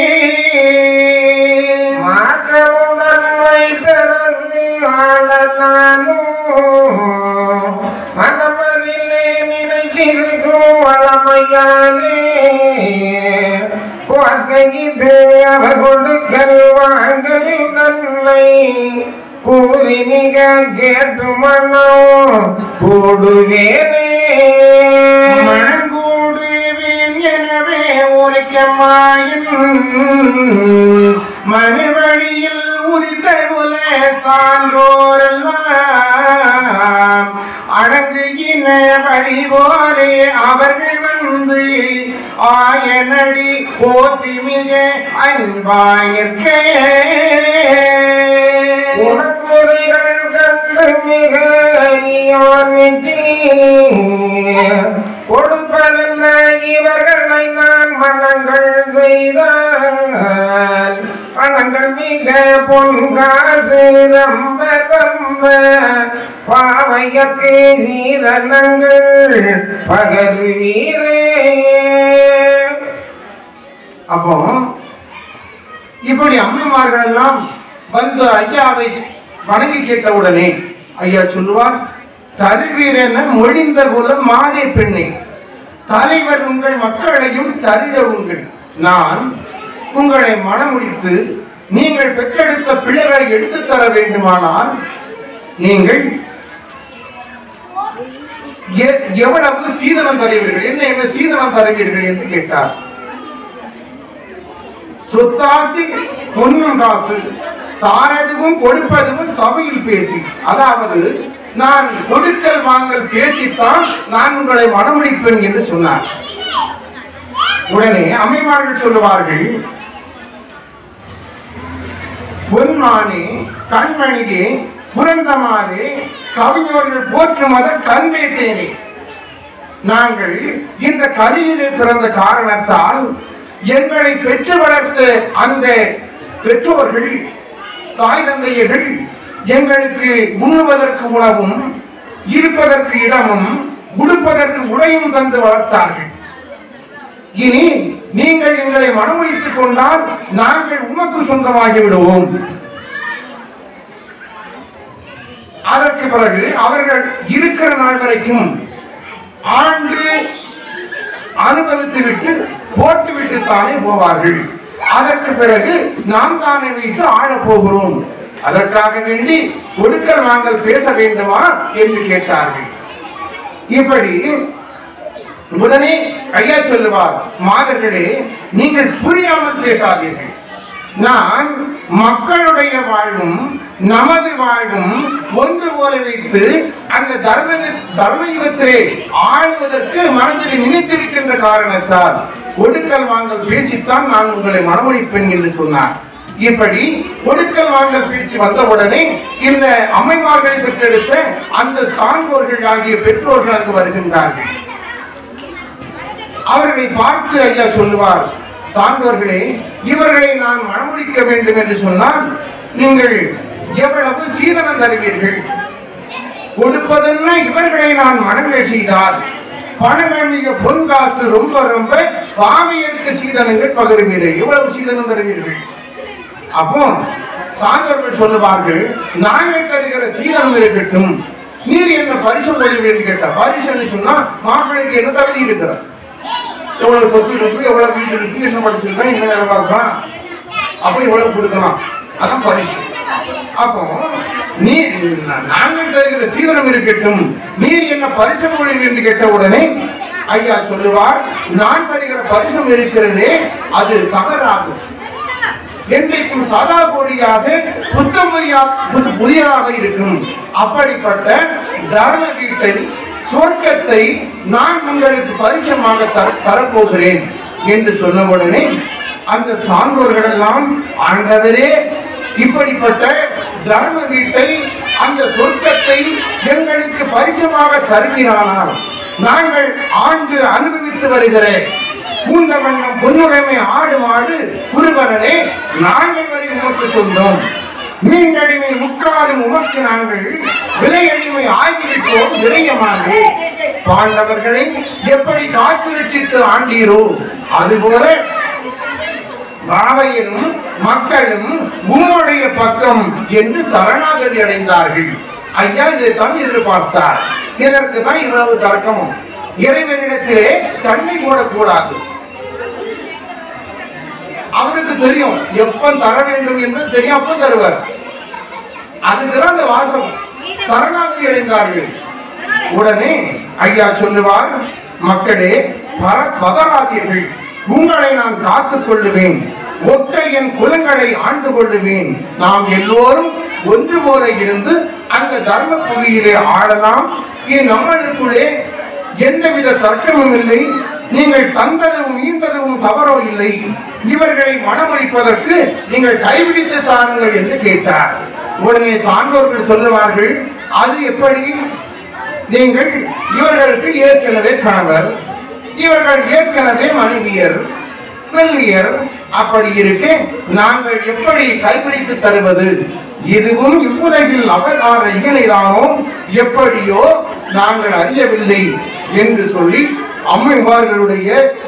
மாற்றவுடன் வைத்தரசு ஆளனானோ மனமதிலே நினைத்திருக்கும் வளமையானே கொற்கையிது அவர் கொடுக்கல் வாங்கல் தன்னை கூறி மிக கேட்டு மனோ கூடுவேனே மணங்கூடுவேன் எனவே உரைக்கமாயின் மறுவழியில் உரித்த உல சான்றோரெல்லாம் அடங்குகின வழி போலே அவர்கள் வந்து ஆயனடி போற்றி மிக அன்பாய் நிற்க உடற்முறைகள் கண்டு மிக அறியான் கொடுப்பதென்ன இவர்களை நான் மனங்கள் செய்தால் மனங்கள் மிக பொன்காசு ரொம்ப ரொம்ப பாவையற்கு சீதனங்கள் பகருவீரே அப்போ இப்படி அம்மைமார்கள் எல்லாம் வந்து ஐயாவை வணங்கி கேட்டவுடனே ஐயா சொல்லுவார் தருவீரென மொழிந்த குலம் மாதே பெண்ணை தலைவர் உங்கள் மக்களையும் தருக உங்கள் நான் உங்களை மனமுடித்து நீங்கள் பெற்றெடுத்த பிள்ளைகளை எடுத்துத் தர வேண்டுமானால் நீங்கள் எ- எவ்வளவு சீதனம் தருவீர்கள் என்ன என்ன சீதனம் தருவீர்கள் என்று கேட்டார் சொத்தாஸ்தி பொன்னும் காசு தாரதுவும் கொடுப்பதும் சபையில் பேசி அதாவது நான் கொடுக்கல் வாங்கல் பேசித்தான் நான் உங்களை மனமுடிப்பேன் என்று சொன்னார் உடனே அம்மைமார்கள் சொல்லுவார்கள் பொன்மானே கண்மணியே புரந்தமானே கவிஞர்கள் போற்றும் மத கண்வே தேனே நாங்கள் இந்த கலியிலே பிறந்த காரணத்தால் எங்களை பெற்று வளர்த்த அந்த பெற்றோர்கள் தாய் தந்தையர்கள் எங்களுக்கு உண்ணுவதற்கு உணவும் இருப்பதற்கு இடமும் உடுப்பதற்கு உடையும் தந்து வளர்த்தார்கள் இனி நீங்கள் எங்களை மனமுடித்துக் கொண்டால் நாங்கள் உமக்கு சொந்தமாகி விடுவோம் அதற்கு பிறகு அவர்கள் இருக்கிற நாள் வரைக்கும் ஆண்டு அனுபவித்து விட்டு போட்டு விட்டு தானே போவார்கள் அதற்கு பிறகு நாம் தானே வைத்து ஆளப் போகிறோம் அதற்காக வேண்டி கொடுக்கல் வாங்கல் பேச வேண்டுமா என்று கேட்டார்கள் இப்படி உடனே ஐயா சொல்லுவார் மாதர்களே நீங்கள் புரியாமல் பேசாதீர்கள் நான் மக்களுடைய வாழ்வும் நமது வாழ்வும் ஒன்று போல வைத்து அந்த தர்ம தர்மயுகத்திலே ஆளுவதற்கு மனதில் நினைத்திருக்கின்ற காரணத்தால் கொடுக்கல் வாங்கல் பேசித்தான் நான் உங்களை மனமொழிப்பேன் என்று சொன்னார் இப்படி கொடுக்கல் வாங்கல் பேச்சு வந்தவுடனே இந்த அம்மைமார்களை பெற்றெடுத்த அந்த சான்றோர்கள் ஆகிய பெற்றோர்கள் அங்கு வருகின்றார்கள் அவர்களை பார்த்து ஐயா சொல்லுவார் சான்றோர்களே இவர்களை நான் மனமுடிக்க வேண்டும் என்று சொன்னால் நீங்கள் எவ்வளவு சீதனம் தருவீர்கள் கொடுப்பதென்ன இவர்களை நான் மனங்கள் செய்தால் பணங்கள் மிக பொன்காசு ரொம்ப ரொம்ப பாவையருக்கு சீதனங்கள் பகிர்வீர்கள் எவ்வளவு சீதனம் தருவீர்கள் அப்போ சான்றோர்கள் சொல்லுவார்கள் நாங்கள் தருகிற சீதனம் இருக்கட்டும் நீர் என்ன பரிசு மொழிவீர்கள் கேட்டார் பரிசுன்னு சொன்னா மாப்பிள்ளைக்கு என்ன தகுதி இருக்கிறார் எவ்வளவு சொத்து இருக்கு எவ்வளவு வீடு இருக்கு என்ன படிச்சிருக்கான் என்ன வேலை பார்க்கலாம் அப்ப இவ்வளவு கொடுக்கலாம் அதான் பரிசு அப்போ நீ நா- நாங்கள் தருகிற சீதனம் இருக்கட்டும் நீர் என்ன பரிசம் மொழி என்று கேட்ட உடனே ஐயா சொல்லுவார் நான் தருகிற பரிசம் இருக்கிறதே அது தகராது என்றைக்கும் சதா கோடியாக புத்தம் புதியா- புது- புதியதாக இருக்கும் அப்படிப்பட்ட தர்ம வீட்டை சொர்க்கத்தை நான் உங்களுக்கு பரிசமாக தர- தரப்போகிறேன் என்று சொன்ன உடனே அந்த சான்றோர்கள் எல்லாம் ஆண்டவரே இப்படிப்பட்ட தர்ம வீட்டை அந்த சொர்க்கத்தை எங்களுக்கு பரிசமாக தருகிறானால் நாங்கள் ஆண்டு அனுபவித்து வருகிற பூந்த வண்ணம் பொன்னுடைமை ஆடு மாடு குருவரனே நாங்கள் வரை உமக்கு சொந்தம் மீன்கடிமை முக்காலும் உமக்கு நாங்கள் விலையடிமை ஆகிவிட்டோம் விரயமாக பாண்டவர்களை எப்படி காத்து ரட்சித்து ஆண்டீரோ அதுபோல பாவையரும் மக்களும் உம்முடைய பக்கம் என்று சரணாகதி அடைந்தார்கள் ஐயா இதைத்தான் எதிர்பார்த்தார் இதற்கு தான் இவ்வளவு தர்க்கமும் இறைவனிடத்திலே சண்டை போடக்கூடாது அவருக்கு தெரியும் எப்ப தர வேண்டும் என்பது தெரியும் அப்ப தருவார் அதுக்குதான் அந்த வாசம் சரணாகதி அடைந்தார்கள் உடனே ஐயா சொல்லுவார் மக்களே பர- பதறாதீர்கள் உங்களை நான் காத்துக் கொள்ளுவேன் ஒற்றை என் குலங்களை ஆண்டு கொள்ளுவேன் நாம் எல்லோரும் ஒன்று போல இருந்து அந்த தர்ம புவியிலே ஆடலாம் இது நம்மளுக்குள்ளே எந்தவித தர்க்கமும் இல்லை நீங்கள் தந்ததும் ஈந்ததும் தவறோ இல்லை இவர்களை மனமுடிப்பதற்கு நீங்கள் கைபிடித்து தாருங்கள் என்று கேட்டார் உடனே சான்றோர்கள் சொல்லுவார்கள் அது எப்படி நீங்கள் இவர்களுக்கு ஏற்கனவே கணவர் இவர்கள் ஏற்கனவே மனைவியர் வெள்ளியர் அப்படி இருக்க நாங்கள் எப்படி கைப்பிடித்து தருவது இதுவும் இவ்வுலகில் அவதார இயலைதானோ எப்படியோ நாங்கள் அறியவில்லை என்று சொல்லி அம்மைமார்களுடைய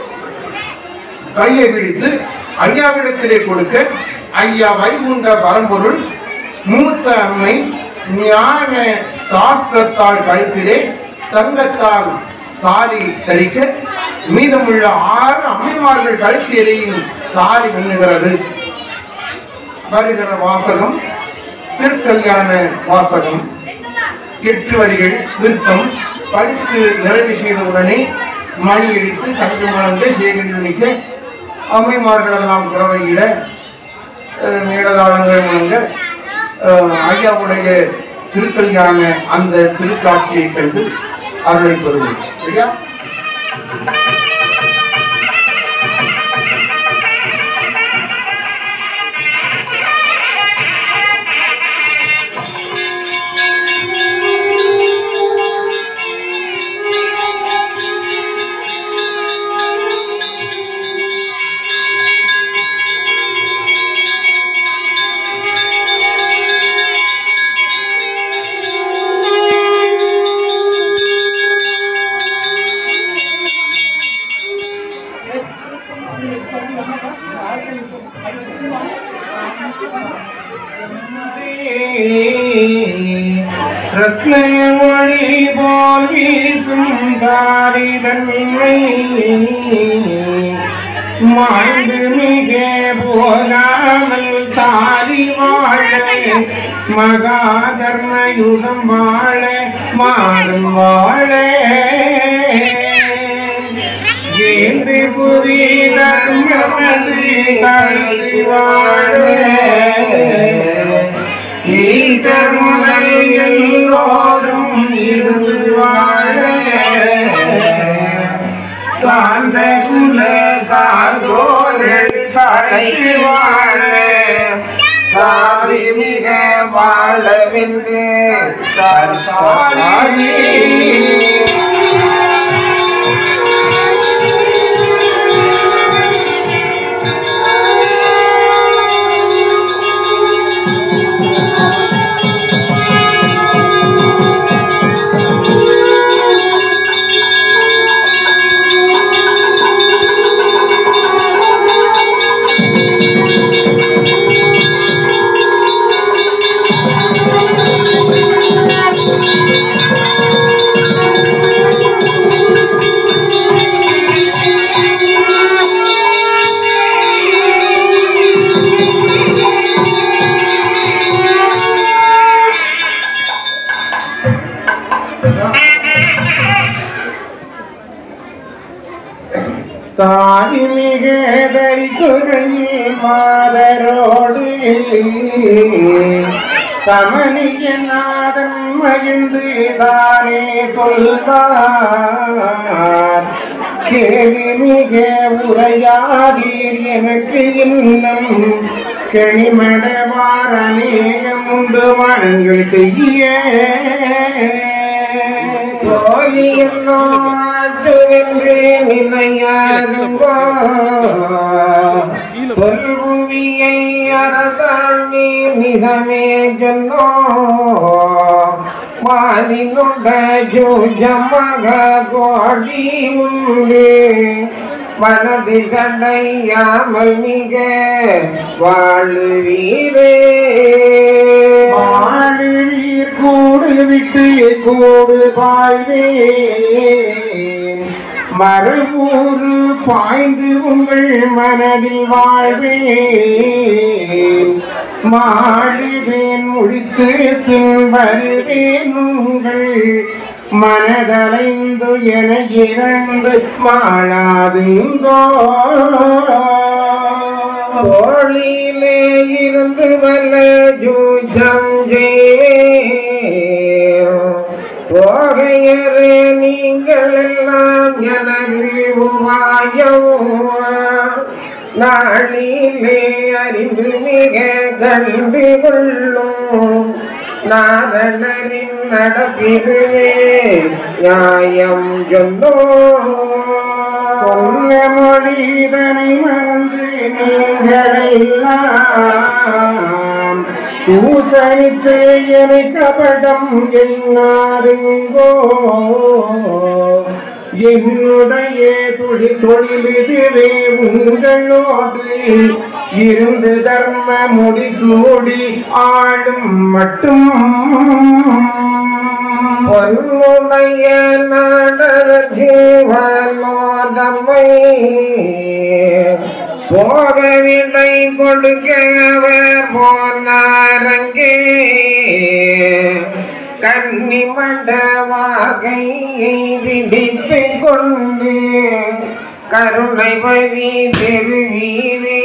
கையை பிடித்து ஐயாவிடத்திலே கொடுக்க ஐயா வைகுண்ட பரம்பொருள் மூத்த அம்மை ஞான சாஸ்திரத்தால் கழுத்திலே தங்கத்தால் தாலி தரிக்க மீதமுள்ள ஆறு அம்மைமார்கள் கழுத்திலேயும் தாலி மின்னுகிறது வருகிற வாசகம் திருக்கல்யாண வாசகம் எட்டு வரிகள் விருத்தம் படித்து நிறைவு செய்த உடனே மணி அடித்து சங்கு முழங்க சேகரித்து நிற்க அம்மைமார்கள் எல்லாம் குறவையிட அஹ், மேளதாளங்கள் முழங்க அஹ், ஐயாவுடைய திருக்கல்யாண அந்த திருக்காட்சியை கண்டு அருளை பெறுவோம் சரியா ரத்னமொழி போல் வீசும் தாரிதன்மை மாய்ந்து மிக போகாமல் தாரி வாழ மகாதர்ம யுகம் வாழ மாறும் வாழ ஏந்து புரி தர்மமது தழுவி வாழ ஈசர் முதல் எல்லோரும் இருந்து வாழ சார்ந்த குல சார்ந்தோர்கள் தழைத்து வாழ சாதி மிக வாழவென்று கர்த்தாரி தாயிமிக தரித்துறையில் மாதரோடு கமலிய நாதன் மகிழ்ந்து தானே சொல்வார் கேள்வி மிக உரையாதீர் எனக்கு இன்னும் கெளிமடவார் அநேகம் உண்டு மனங்கள் செய்ய கோயிலோன்று நினையாதுங்கோ தொல்புவியை அரசாள் நீ நிதமே ஜன்னோ வானிலுண்ட ஜோஜமக கோடி உண்டு மனது சண்டையாமல் மிக வாழுவீரே வாழுவீர் கூடு விட்டு கூடு பாய்வே மறுபூறு பாய்ந்து உங்கள் மனதில் வாழ்வேன் மாடுவேன் முடித்து பின் வருவேன் உங்கள் மனதலைந்து என இறந்து மாளாதுங்கோ தோழிலே இருந்து வல்ல ஜூஜம் போகையரே நீங்கள் எல்லாம் எனது உபாயம் நாளிலே அறிந்து மிக கண்டு கொள்ளும் நாரணரின் நடப்பிதுவே நியாயம் சொன்னோம் சொன்ன மொழிதனை மறந்து நீங்களெல்லாம் பூசணித்து என கபடம் என்னாருங்கோ என்னுடைய துளி தொழில் இதுவே உங்களோடு இருந்து தர்ம முடிசூடி ஆளும் மட்டும் பொன்னுடைய நாடதற்கு வல்லோதம்மை போகவில்லை கொடுக்க அவர் போனாரங்கே கன்னிமண்ட வாகையை பிடித்து கொண்டு கருணைபதி திருவீதி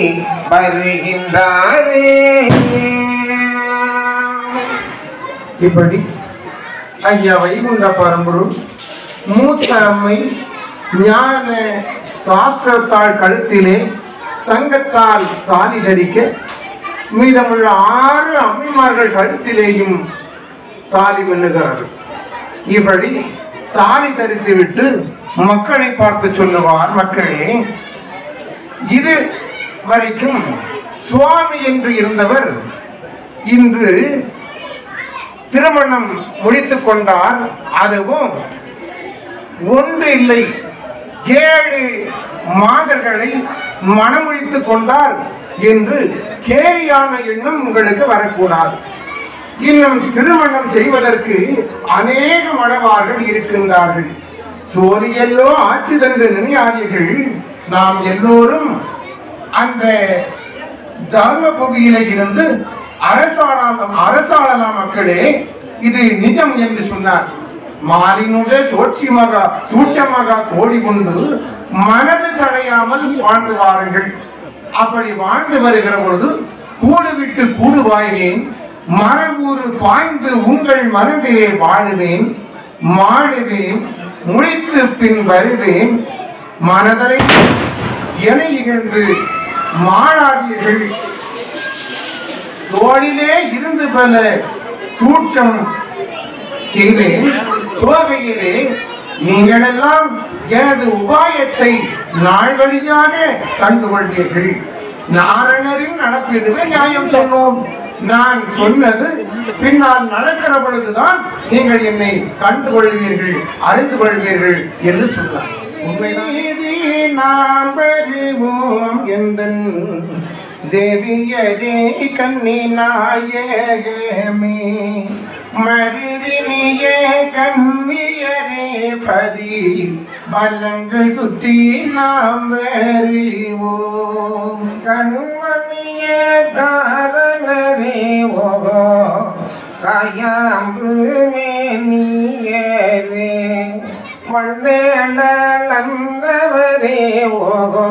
வருகின்றாரே இப்படி ஐயா வைகுண்ட பரம்பரு மூத்த அம்மை ஞான சாஸ்திரத்தாள் கழுத்திலே தங்கத்தால் தாலி தரிக்க மீதமுள்ள ஆறு அம்மைமார்கள் கழுத்திலேயும் தாலி மின்னுகிறது இப்படி தாலி தரித்து விட்டு மக்களை பார்த்து சொல்லுவார் மக்களே இது வரைக்கும் சுவாமி என்று இருந்தவர் இன்று திருமணம் முடித்துக் கொண்டார் அதுவும் ஒன்று இல்லை ஏழு மாதர்களை மனமுடித்துக் கொண்டார் என்று கேலியான எண்ணம் உங்களுக்கு வரக்கூடாது இன்னும் திருமணம் செய்வதற்கு அநேக மணவார்கள் இருக்கின்றார்கள் சோரியல்லோ ஆட்சி தந்த நினையாதிகள் நாம் எல்லோரும் அந்த தர்மபுரியில இருந்து அரசாளம் அரசாளலாம் மக்களே இது நிஜம் என்று சொன்னார் மாலினுடைய சூட்சிமக சூட்சமக கோடி கொண்டு மனது சடையாமல் வாழ்ந்து வாருங்கள் அப்படி வாழ்ந்து வருகிற பொழுது கூடு விட்டு கூடு வாய்வேன் மரபூறு பாய்ந்து உங்கள் மனதிலே வாழுவேன் மாடுவேன் முடித்து பின் வருவேன் மனதரை என இகழ்ந்து மாளாடியர்கள் தோளிலே இருந்து பல சூட்சம் செய்தேன் தோகையிலே நீங்களெல்லாம் எனது உபாயத்தை நாள் வழியாக கண்டு கொள்வீர்கள் நாரணரின் நடப்பதுவே நியாயம் சொன்னோம் நான் சொன்னது பின்னால் நடக்கிற பொழுதுதான் நீங்கள் என்னை கண்டு கொள்வீர்கள் அறிந்து கொள்வீர்கள் என்று சொன்னார் உண்மைதான் நாம் வருவோம் எந்தன் தேவியரே கண்ணி நாயகமே மருவினியே கண்ணியரே பதி பல்லங்கள் சுற்றி நாம் வருவோம் கண்மணிய காரணரே ஓகோ காயாம்பு மேனியரே மண்டலந்தவரே ஓகோ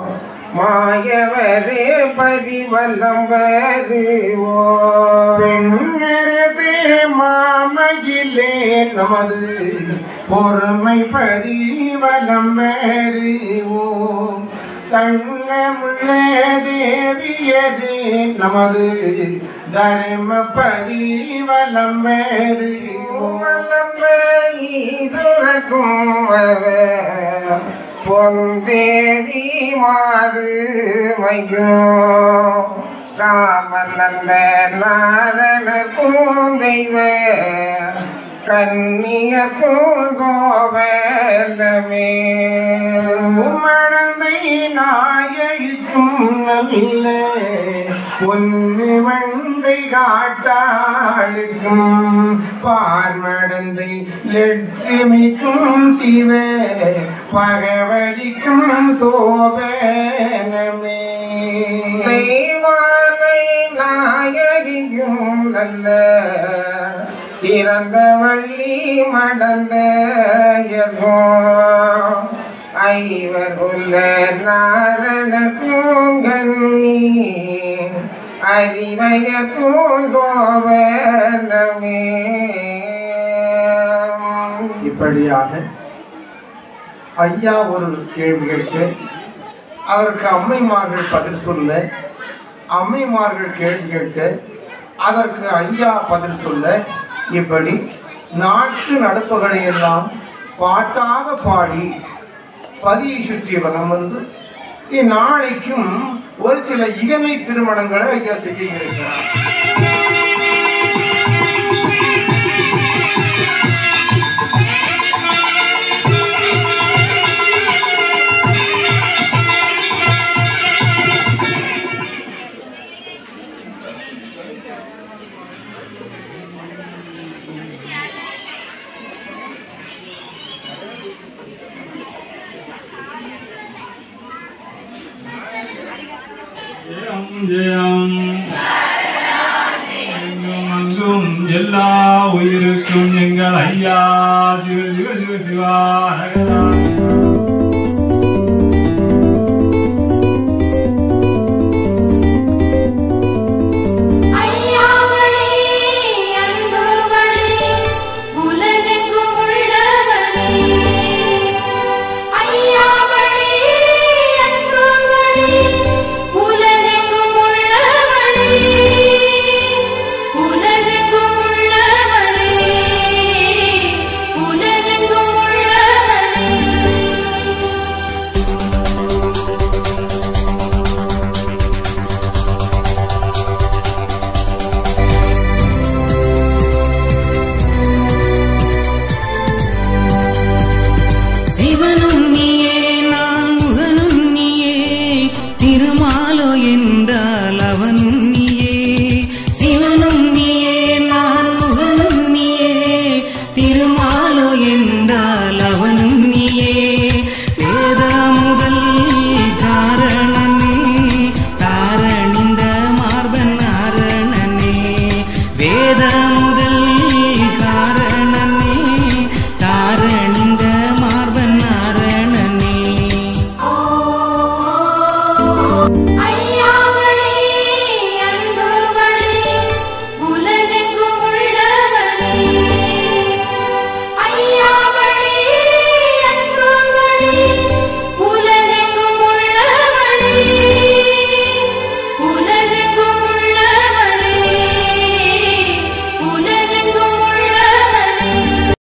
மாயவரே பதிவல்லம் வருவோ பெண்ணரசே மாமகிலே நமது பொறுமை பதிவலம் வருவோம் தங்கமுள்ள தேவியதே நமது தர்ம பதிவலம் வருவோம் ஈஸ்வரக்கும் பொந்தேவி மாது வைக்கும் காமலந்த நாரண பூந்தெய்வ கன்னியக்கும் கோவலமே மணந்தை நாயகிக்கும் நல்ல பொன்னு வண்டை காட்டாளுக்கும் பார்மடந்தை லட்சுமிக்கும் சிவ பகவதிக்கும் சோபனமே தெய்வானை நாயகிக்கும் நல்ல சிறந்த வள்ளி மடந்த ஐவர் கொல்ல நாரண தூங்கன்னி அறிவய தூங்கோவனமே இப்படியாக ஐயா ஒரு கேள்வி கேட்க அதற்கு அம்மைமார்கள் பதில் சொல்ல அம்மைமார்கள் கேள்வி கேட்க அதற்கு ஐயா பதில் சொல்ல இப்படி நாட்டு நடப்புகளை எல்லாம் பாட்டாக பாடி பதியை சுற்றி வலம் வந்து இந்நாளைக்கும் ஒரு சில இகமை திருமணங்களை ஐயா செய்ய இருக்கிறார் ஜெயம் ஜெயம் எங்கும் அங்கும் எல்லா உயிருக்கும் எங்கள் ஐயா சிவ சிவ சிவ சிவா நகரா